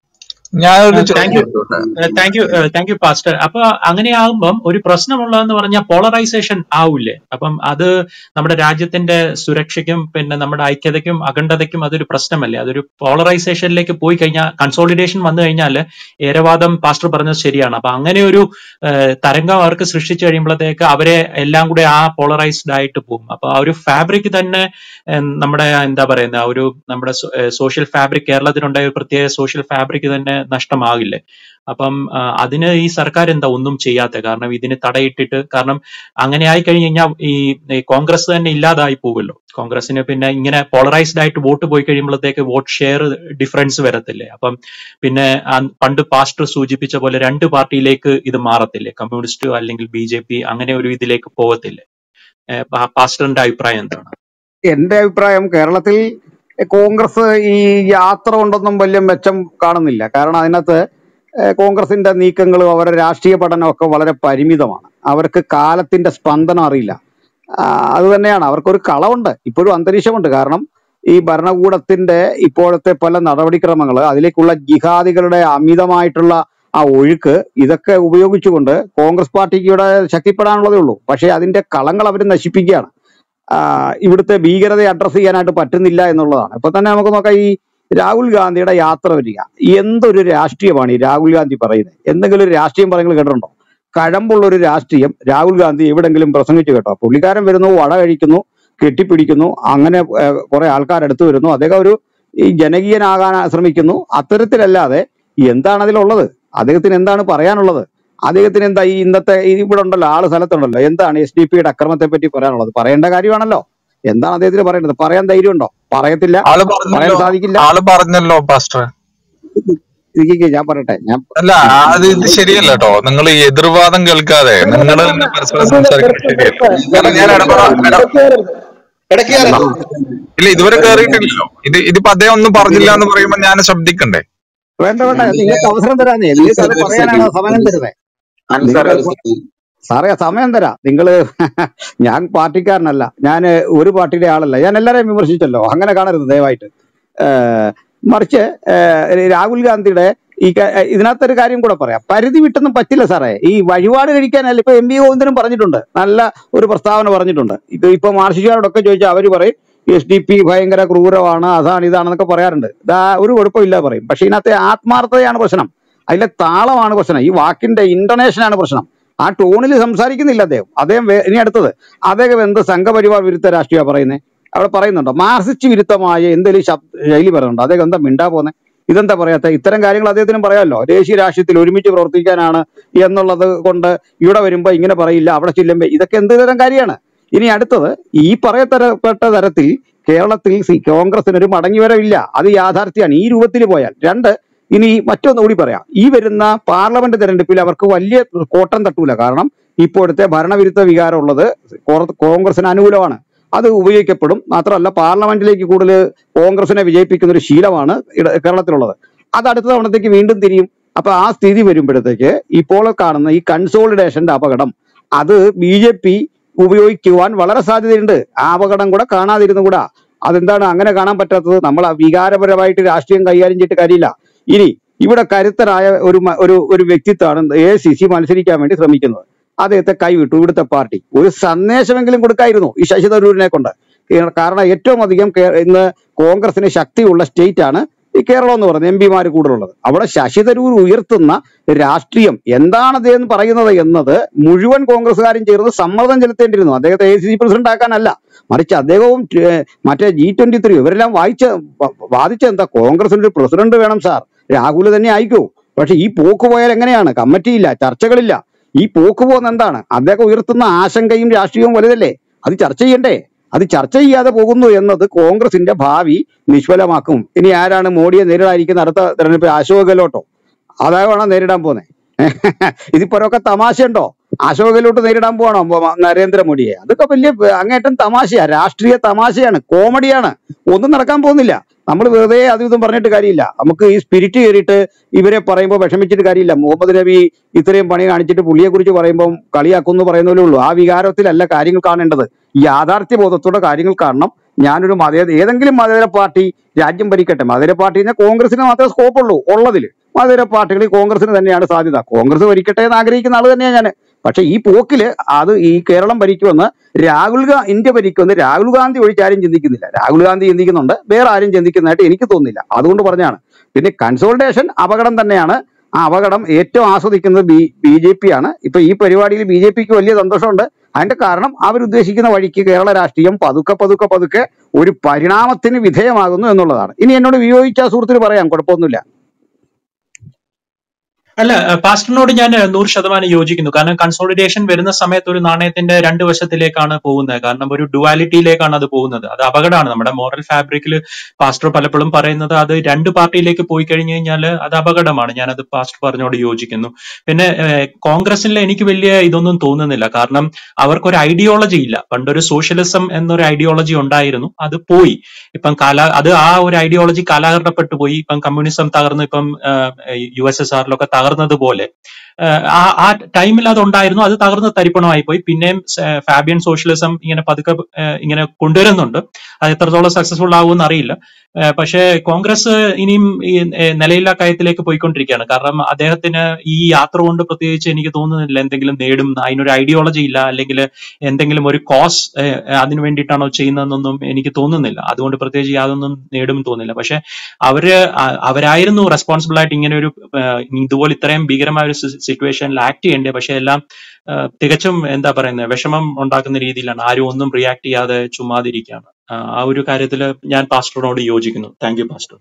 ഞാനൊരു താങ്ക് ചോദ്യം യു ചോദിച്ചോട്ടെ thank you thank you pastor അപ്പൊ അങ്ങനെയാകുമ്പം ഒരു പ്രശ്നമുള്ളതെന്ന് പറഞ്ഞാൽ പോളറൈസേഷൻ ആവില്ലേ അപ്പം അത് നമ്മുടെ രാജ്യത്തിന്റെ സുരക്ഷയ്ക്കും പിന്നെ നമ്മുടെ ഐക്യതയ്ക്കും അഖണ്ഡതയ്ക്കും അതൊരു പ്രശ്നമല്ലേ അതൊരു പോളറൈസേഷനിലേക്ക് പോയി കഴിഞ്ഞാൽ കൺസോളിഡേഷൻ വന്നു കഴിഞ്ഞാൽ ഏരവാദം പാസ്റ്റർ പറഞ്ഞത് ശരിയാണ് അപ്പൊ അങ്ങനെ ഒരു ഏഹ്, തരംഗം അവർക്ക് സൃഷ്ടിച്ചു കഴിയുമ്പോഴത്തേക്ക് അവരെ എല്ലാം കൂടെ ആ പോളറൈസ്ഡ് ആയിട്ട് പോകും അപ്പൊ ആ ഒരു ഫാബ്രിക് തന്നെ ഏഹ്, നമ്മുടെ എന്താ പറയുന്ന ആ ഒരു നമ്മുടെ സോഷ്യൽ ഫാബ്രിക് കേരളത്തിനുണ്ടായ ഒരു പ്രത്യേക സോഷ്യൽ ഫാബ്രിക് തന്നെ നഷ്ടമാകില്ലേ അപ്പം ആ, അതിന് ഈ സർക്കാർ എന്താ ഒന്നും ചെയ്യാത്ത കാരണം ഇതിന് തടയിട്ടിട്ട് കാരണം അങ്ങനെ ആയി കഴിഞ്ഞ് കഴിഞ്ഞാൽ ഈ ഈ കോൺഗ്രസ് തന്നെ ഇല്ലാതായി പോകുമല്ലോ കോൺഗ്രസിന് പിന്നെ ഇങ്ങനെ പോളറൈസ്ഡ് ആയിട്ട് വോട്ട് പോയി കഴിയുമ്പോഴത്തേക്ക് വോട്ട് ഷെയർ ഡിഫറൻസ് വരത്തില്ലേ അപ്പം പിന്നെ ആ പണ്ട് പാസ്റ്റർ സൂചിപ്പിച്ച പോലെ രണ്ട് പാർട്ടിയിലേക്ക് ഇത് മാറത്തില്ലേ കമ്മ്യൂണിസ്റ്റ് അല്ലെങ്കിൽ ബി ജെ പി അങ്ങനെ ഒരു ഇതിലേക്ക് പോകത്തില്ലേ ഏഹ് പാ- പാസ്റ്ററിന്റെ അഭിപ്രായം എന്താണ് എന്റെ അഭിപ്രായം കേരളത്തിൽ കോൺഗ്രസ് ഈ യാത്ര കൊണ്ടൊന്നും വലിയ മെച്ചം കാണുന്നില്ല കാരണം അതിനകത്ത് ഏഹ് കോൺഗ്രസിന്റെ നീക്കങ്ങളും അവരുടെ രാഷ്ട്രീയ പഠനമൊക്കെ വളരെ പരിമിതമാണ് അവർക്ക് കാലത്തിന്റെ സ്പന്ദനം അറിയില്ല ആ, അത് തന്നെയാണ് അവർക്കൊരു കളവുണ്ട് ഇപ്പോഴും അന്തരീക്ഷമുണ്ട് കാരണം ഈ ഭരണകൂടത്തിന്റെ ഇപ്പോഴത്തെ പല നടപടിക്രമങ്ങൾ അതിലേക്കുള്ള ജിഹാദികളുടെ അമിതമായിട്ടുള്ള ആ ഒഴുക്ക് ഇതൊക്കെ ഉപയോഗിച്ചുകൊണ്ട് കോൺഗ്രസ് പാർട്ടിക്ക് ഇവിടെ ശക്തിപ്പെടാനുള്ളതേ ഉള്ളൂ പക്ഷേ അതിന്റെ കളങ്ങൾ അവർ നശിപ്പിക്കുകയാണ് ആ, ഇവിടുത്തെ ഭീകരതയെ അഡ്രസ്സ് ചെയ്യാനായിട്ട് പറ്റുന്നില്ല എന്നുള്ളതാണ് ഇപ്പൊ തന്നെ നമുക്ക് നോക്കാം ഈ രാഹുൽ ഗാന്ധിയുടെ യാത്ര വരിക എന്തൊരു രാഷ്ട്രീയമാണ് ഈ രാഹുൽ ഗാന്ധി പറയുന്നത് എന്തെങ്കിലും ഒരു രാഷ്ട്രീയം പറയുന്നത് കേട്ടിട്ടുണ്ടോ കഴമ്പുള്ള ഒരു രാഷ്ട്രീയം രാഹുൽ ഗാന്ധി എവിടെങ്കിലും പ്രസംഗിച്ചു കേട്ടോ പുള്ളിക്കാരൻ വരുന്നു വട കഴിക്കുന്നു കെട്ടിപ്പിടിക്കുന്നു അങ്ങനെ ഏഹ്, കുറെ ആൾക്കാരടുത്ത് വരുന്നു അദ്ദേഹം ഒരു ഈ ജനകീയനാകാൻ ശ്രമിക്കുന്നു അത്തരത്തിലല്ലാതെ എന്താണ് അതിലുള്ളത് അദ്ദേഹത്തിന് എന്താണ് പറയാനുള്ളത് അദ്ദേഹത്തിന് എന്താ ഈ ഇന്നത്തെ ഈ ഇവിടെ ഉണ്ടല്ലോ ആള് സ്ഥലത്തുണ്ടല്ലോ എന്താണ് എസ് ഡി പിയുടെ അക്രമത്തെ പറ്റി പറയാനുള്ളത് പറയേണ്ട കാര്യമാണല്ലോ എന്താണ് അദ്ദേഹത്തിന് പറയേണ്ടത് പറയാൻ ധൈര്യമുണ്ടോ പറയത്തില്ല ആള് പറയാൻ പറഞ്ഞല്ലോ സാധിക്കില്ല ആള് പറഞ്ഞല്ലോ പാസ്റ്റർ ഇരിക്കെ ഞാൻ പറയട്ടെ ഞാൻ അല്ല അത് ഇത് ശരിയല്ല കേട്ടോ നിങ്ങൾ ഈ എതിർവാദം കേൾക്കാതെ നിങ്ങൾ തന്നെ പരസ്പരം സംസാരിക്കുന്നത് ശരിയല്ല കാരണം ഞാൻ ഇടപെടാ ഇട- ഇടയ്ക്ക് കയറരുത് ഇല്ല ഇതുവരെ കേറിയിട്ടില്ലല്ലോ ഇത് ഇതിപ്പോ അദ്ദേഹം ഒന്നും പറഞ്ഞില്ല എന്ന് പറയുമ്പോ ഞാൻ ശബ്ദിക്കണ്ടേ വേണ്ട വേണ്ട നിങ്ങൾക്ക് അവസരം തരാന്നേ നിങ്ങൾക്ക് അത് ഒരു പറയാനാണ് സെക്കൻഡ് സമയം തരുന്നത് അൻസാർ നിങ്ങൾക്ക് ഒരു സെക്കൻഡ് സാറേ സമയം തരാം നിങ്ങള് ഞാൻ പാർട്ടിക്കാരനല്ല ഞാൻ ഒരു പാർട്ടിയുടെ ആളല്ല ഞാൻ എല്ലാരെയും വിമർശിച്ചല്ലോ അങ്ങനെ കാണരുത് ദയവായിട്ട് ഏഹ് മറിച്ച് ഏഹ് രാഹുൽ ഗാന്ധിയുടെ ഈ ക- ഇതിനകത്തൊരു കാര്യം കൂടെ പറയാം പരിധി വിട്ടൊന്നും പറ്റില്ല സാറേ ഈ വഴിപാട് കഴിക്കാനല്ല ഇപ്പൊ എം പി ഗോവിന്ദനും പറഞ്ഞിട്ടുണ്ട് നല്ല ഒരു പ്രസ്താവന പറഞ്ഞിട്ടുണ്ട് ഇത് ഇപ്പൊ മാർഷികാരോടൊക്കെ ചോദിച്ചാൽ അവര് പറയും എസ് ഡി പി ഭയങ്കര ക്രൂരമാണ് അതാണ് ഇതാണെന്നൊക്കെ പറയാറുണ്ട് ഇതാ ഒരു കുഴപ്പമില്ല പറയും പക്ഷെ ഇതിനകത്തെ ആത്മാർത്ഥതയാണ് പ്രശ്നം അതിലെ താളമാണ് പ്രശ്നം ഈ വാക്കിന്റെ ഇന്റർനേഷനാണ് പ്രശ്നം ആ ടോണിൽ സംസാരിക്കുന്നില്ല അദ്ദേഹം അദ്ദേഹം വേ- ഇനി അടുത്തത് അദ്ദേഹം എന്ത് സംഘപരിവാർ വിരുദ്ധ രാഷ്ട്രീയ പറയുന്നത് അവിടെ പറയുന്നുണ്ടോ മാർസിസ്റ്റ് വിരുദ്ധമായ എന്തെങ്കിലും ശബ്ദ ശൈലി പറയുന്നുണ്ടോ അദ്ദേഹം എന്താ മിണ്ടാ പോന്നെ ഇതെന്താ പറയാത്ത ഇത്തരം കാര്യങ്ങൾ അദ്ദേഹത്തിനും പറയാമല്ലോ ദേശീയ രാഷ്ട്രീയത്തിൽ ഒരുമിച്ച് പ്രവർത്തിക്കാനാണ് എന്നുള്ളത് കൊണ്ട് ഇവിടെ വരുമ്പോ ഇങ്ങനെ പറയില്ല അവിടെ ചെല്ലുമ്പോ ഇതൊക്കെ എന്ത് തരം കാര്യമാണ് ഇനി അടുത്തത് ഈ പറയത്തരപ്പെട്ട തരത്തിൽ കേരളത്തിൽ സി കോൺഗ്രസിന് ഒരു മടങ്ങിവരവില്ല അത് യാഥാർത്ഥ്യമാണ് ഈ രൂപത്തിൽ പോയാൽ രണ്ട് ഇനി മറ്റൊന്ന് കൂടി പറയാം ഈ വരുന്ന പാർലമെന്റ് തെരഞ്ഞെടുപ്പിൽ അവർക്ക് വലിയ കോട്ടം തട്ടൂല കാരണം ഇപ്പോഴത്തെ ഭരണവിരുദ്ധ വികാരം ഉള്ളത് കോർ- കോൺഗ്രസിന് അനുകൂലമാണ് അത് ഉപയോഗിക്കപ്പെടും മാത്രമല്ല പാർലമെന്റിലേക്ക് കൂടുതൽ കോൺഗ്രസിനെ വിജയിപ്പിക്കുന്ന ഒരു ശീലമാണ് ഇട- കേരളത്തിലുള്ളത് അത് അടുത്ത തവണത്തേക്ക് വീണ്ടും തിരിയും അപ്പൊ ആ സ്ഥിതി വരുമ്പോഴത്തേക്ക് ഇപ്പോൾ കാണുന്ന ഈ കൺസോളിഡേഷന്റെ അപകടം അത് ബി ജെ പി ഉപയോഗിക്കുവാൻ വളരെ സാധ്യതയുണ്ട് ആ അപകടം കൂടെ കാണാതിരുന്നുകൂടാ അതെന്താണ് അങ്ങനെ കാണാൻ പറ്റാത്തത് നമ്മൾ ആ വികാരപരമായിട്ട് രാഷ്ട്രീയം കൈകാര്യം ചെയ്തിട്ട് കാര്യമില്ല ഇനി ഇവിടെ കരുത്തരായ ഒരു മ- ഒരു ഒരു വ്യക്തിത്വമാണ് എ സി സി മത്സരിക്കാൻ വേണ്ടി ശ്രമിക്കുന്നത് അദ്ദേഹത്തെ കൈവിട്ടു ഇവിടുത്തെ പാർട്ടി ഒരു സന്ദേശമെങ്കിലും കൊടുക്കായിരുന്നു ഈ ശശി തരൂരിനെ കൊണ്ട് കേ- കാരണം ഏറ്റവും അധികം കേ- ഇന്ന് കോൺഗ്രസിന് ശക്തിയുള്ള സ്റ്റേറ്റ് ആണ് ഈ കേരളം എന്ന് പറയുന്നത് എം പിമാർ കൂടുതലുള്ളത് അവിടെ ശശി തരൂർ ഉയർത്തുന്ന രാഷ്ട്രീയം എന്താണ് അദ്ദേഹം പറയുന്നത് എന്നത് മുഴുവൻ കോൺഗ്രസ്സുകാരും ചേർന്ന് സമ്മർദ്ദം ചെലുത്തേണ്ടിയിരുന്നു അദ്ദേഹത്തെ എ സി സി പ്രസിഡന്റ് ആക്കാനല്ല മറിച്ച് അദ്ദേഹവും ഏഹ്, മറ്റേ ജി ട്വന്റി ത്രീ ഇവരെല്ലാം വായിച്ച വ- വാദിച്ച എന്താ കോൺഗ്രസിന് ഒരു പ്രസിഡന്റ് വേണം സാർ രാഹുൽ തന്നെ ആയിക്കോ പക്ഷെ ഈ പോക്ക് പോയാൽ എങ്ങനെയാണ് കമ്മിറ്റിയില്ല ചർച്ചകളില്ല ഈ പോക്ക് പോകുന്ന എന്താണ് അദ്ദേഹം ഉയർത്തുന്ന ആശങ്കയും രാഷ്ട്രീയവും വലുതല്ലേ അത് ചർച്ച ചെയ്യണ്ടേ അത് ചർച്ച ചെയ്യാതെ പോകുന്നു എന്നത് കോൺഗ്രസിന്റെ ഭാവി നിഷ്ഫലമാക്കും ഇനി ആരാണ് മോഡിയെ നേരിടാതിരിക്കുന്ന അടുത്ത തെരഞ്ഞെടുപ്പിൽ അശോക് ഗെലോട്ടോ അതാവണം നേരിടാൻ പോന്നെ ഇതിപ്പോഴൊക്കെ തമാശയുണ്ടോ അശോക് ഗെലോട്ട് നേരിടാൻ പോവാണോ മ- നരേന്ദ്രമോദിയെ അതൊക്കെ വലിയ ബ- അങ്ങേറ്റം തമാശയാ രാഷ്ട്രീയ തമാശയാണ് കോമഡിയാണ് ഒന്നും നടക്കാൻ പോകുന്നില്ല നമ്മൾ വെറുതെ അതും ഇതും പറഞ്ഞിട്ട് കാര്യമില്ല നമുക്ക് ഈ സ്പിരിറ്റ് കയറിയിട്ട് ഇവരെ പറയുമ്പോൾ വിഷമിച്ചിട്ട് കാര്യമില്ല മുഹമ്മദ് നബി ഇത്രയും പണി കാണിച്ചിട്ട് പുള്ളിയെ കുറിച്ച് പറയുമ്പോൾ കളിയാക്കുന്നു പറയുന്നതേ ഉള്ളൂ ആ വികാരത്തിലല്ല കാര്യങ്ങൾ കാണേണ്ടത് യാഥാർത്ഥ്യ ബോധത്തോടെ കാര്യങ്ങൾ കാണണം ഞാനൊരു മത ഏതെങ്കിലും മതേതര പാർട്ടി രാജ്യം ഭരിക്കട്ടെ മതേതര പാർട്ടി കോൺഗ്രസിന് മാത്രമേ സ്കോപ്പ് ഉള്ളൂ ഉള്ളതിൽ മധുര പാർട്ടികളിൽ കോൺഗ്രസിന് തന്നെയാണ് സാധ്യത കോൺഗ്രസ് ഭരിക്കട്ടെ എന്ന് ആഗ്രഹിക്കുന്ന ആൾ തന്നെയാണ് ഞാൻ പക്ഷെ ഈ പോക്കില് അത് ഈ കേരളം ഭരിക്കുമെന്ന് രാഹുൽ ഗാ ഇന്ത്യ ഭരിക്കുമെന്ന് രാഹുൽ ഗാന്ധി ഒഴിച്ച് ആരും ചിന്തിക്കുന്നില്ല രാഹുൽ ഗാന്ധി ചിന്തിക്കുന്നുണ്ട് വേറെ ആരും ചിന്തിക്കുന്നതായിട്ട് എനിക്ക് തോന്നുന്നില്ല അതുകൊണ്ട് പറഞ്ഞാണ് പിന്നെ കൺസോൾട്ടേഷൻ അപകടം തന്നെയാണ് ആ അപകടം ഏറ്റവും ആസ്വദിക്കുന്നത് ബി ബി ജെ പി ആണ് ഇപ്പൊ ഈ പരിപാടിയിൽ ബി ജെ പിക്ക് വലിയ സന്തോഷമുണ്ട് അതിന്റെ കാരണം അവരുദ്ദേശിക്കുന്ന വഴിക്ക് കേരള രാഷ്ട്രീയം പതുക്കെ പതുക്കെ പതുക്കെ ഒരു പരിണാമത്തിന് വിധേയമാകുന്നു എന്നുള്ളതാണ് ഇനി എന്നോട് വിയോജിച്ച സുഹൃത്തിന് പറയാം കുഴപ്പമൊന്നുമില്ല അല്ല അഹ് പാസ്റ്ററിനോട് ഞാൻ നൂറ് ശതമാനം യോജിക്കുന്നു കാരണം കൺസോളിഡേഷൻ വരുന്ന സമയത്ത് ഒരു നാണയത്തിന്റെ രണ്ട് വശത്തിലേക്കാണ് പോകുന്നത് കാരണം ഒരു ഡുവാലിറ്റിയിലേക്കാണ് അത് പോകുന്നത് അത് അപകടമാണ് നമ്മുടെ മോറൽ ഫാബ്രിക്കിൽ പാസ്റ്റർ പലപ്പോഴും പറയുന്നത് അത് രണ്ട് പാർട്ടിയിലേക്ക് പോയി കഴിഞ്ഞു കഴിഞ്ഞാൽ അത് അപകടമാണ് ഞാനത് പാസ്റ്റർ പറഞ്ഞോട് യോജിക്കുന്നു പിന്നെ ഏഹ്, കോൺഗ്രസിൽ എനിക്ക് വലിയ ഇതൊന്നും തോന്നുന്നില്ല കാരണം അവർക്കൊരു ഐഡിയോളജി ഇല്ല പണ്ടൊരു സോഷ്യലിസം എന്നൊരു ഐഡിയോളജി ഉണ്ടായിരുന്നു അത് പോയി ഇപ്പം കാല അത് ആ ഒരു ഐഡിയോളജി കാലാകരണപ്പെട്ടു പോയി ഇപ്പം കമ്മ്യൂണിസം തകർന്നു ഇപ്പം യു എസ് എസ് ആറിലൊക്കെ തകർന്നതുപോലെ ആഹ് ആ ആ ടൈമിൽ അത് ഉണ്ടായിരുന്നു അത് തകർന്ന് തരിപ്പണമായി പോയി പിന്നെയും സ- ഫാബിയൻ സോഷ്യലിസം ഇങ്ങനെ പതുക്കെ ആഹ് ഇങ്ങനെ കൊണ്ടുവരുന്നുണ്ട് അത് എത്രത്തോളം സക്സസ്ഫുൾ ആവുമെന്ന് അറിയില്ല ആഹ് പക്ഷേ കോൺഗ്രസ് ഇനിയും ഈ ഏഹ് നിലയില്ലാ കയത്തിലേക്ക് പോയിക്കൊണ്ടിരിക്കുകയാണ് കാരണം അദ്ദേഹത്തിന് ഈ യാത്ര കൊണ്ട് പ്രത്യേകിച്ച് എനിക്ക് തോന്നുന്നില്ല എന്തെങ്കിലും നേടും അതിനൊരു ഐഡിയോളജി ഇല്ല അല്ലെങ്കിൽ എന്തെങ്കിലും ഒരു കോസ് അതിനു വേണ്ടിയിട്ടാണോ ചെയ്യുന്നതെന്നൊന്നും എനിക്ക് തോന്നുന്നില്ല അതുകൊണ്ട് പ്രത്യേകിച്ച് യാതൊന്നും നേടും തോന്നുന്നില്ല പക്ഷെ അവര് അ- അവരായിരുന്നു റെസ്പോൺസിബിൾ ആയിട്ട് ഇങ്ങനെ ഒരു ആഹ് ഇതുപോലെ ഇത്രയും ഭീകരമായ ഒരു സിറ്റുവേഷനിൽ ആക്ട് ചെയ്യേണ്ടത് പക്ഷെ എല്ലാം ആഹ് തികച്ചും എന്താ പറയുന്നത് വിഷമം ഉണ്ടാക്കുന്ന രീതിയിലാണ് ആരും ഒന്നും റിയാക്ട് ചെയ്യാതെ ചുമ്മാതിരിക്കുകയാണ് ആഹ് ആ ഒരു കാര്യത്തിൽ ഞാൻ പാസ്റ്ററിനോട് യോജിക്കുന്നു താങ്ക് യു പാസ്റ്റർ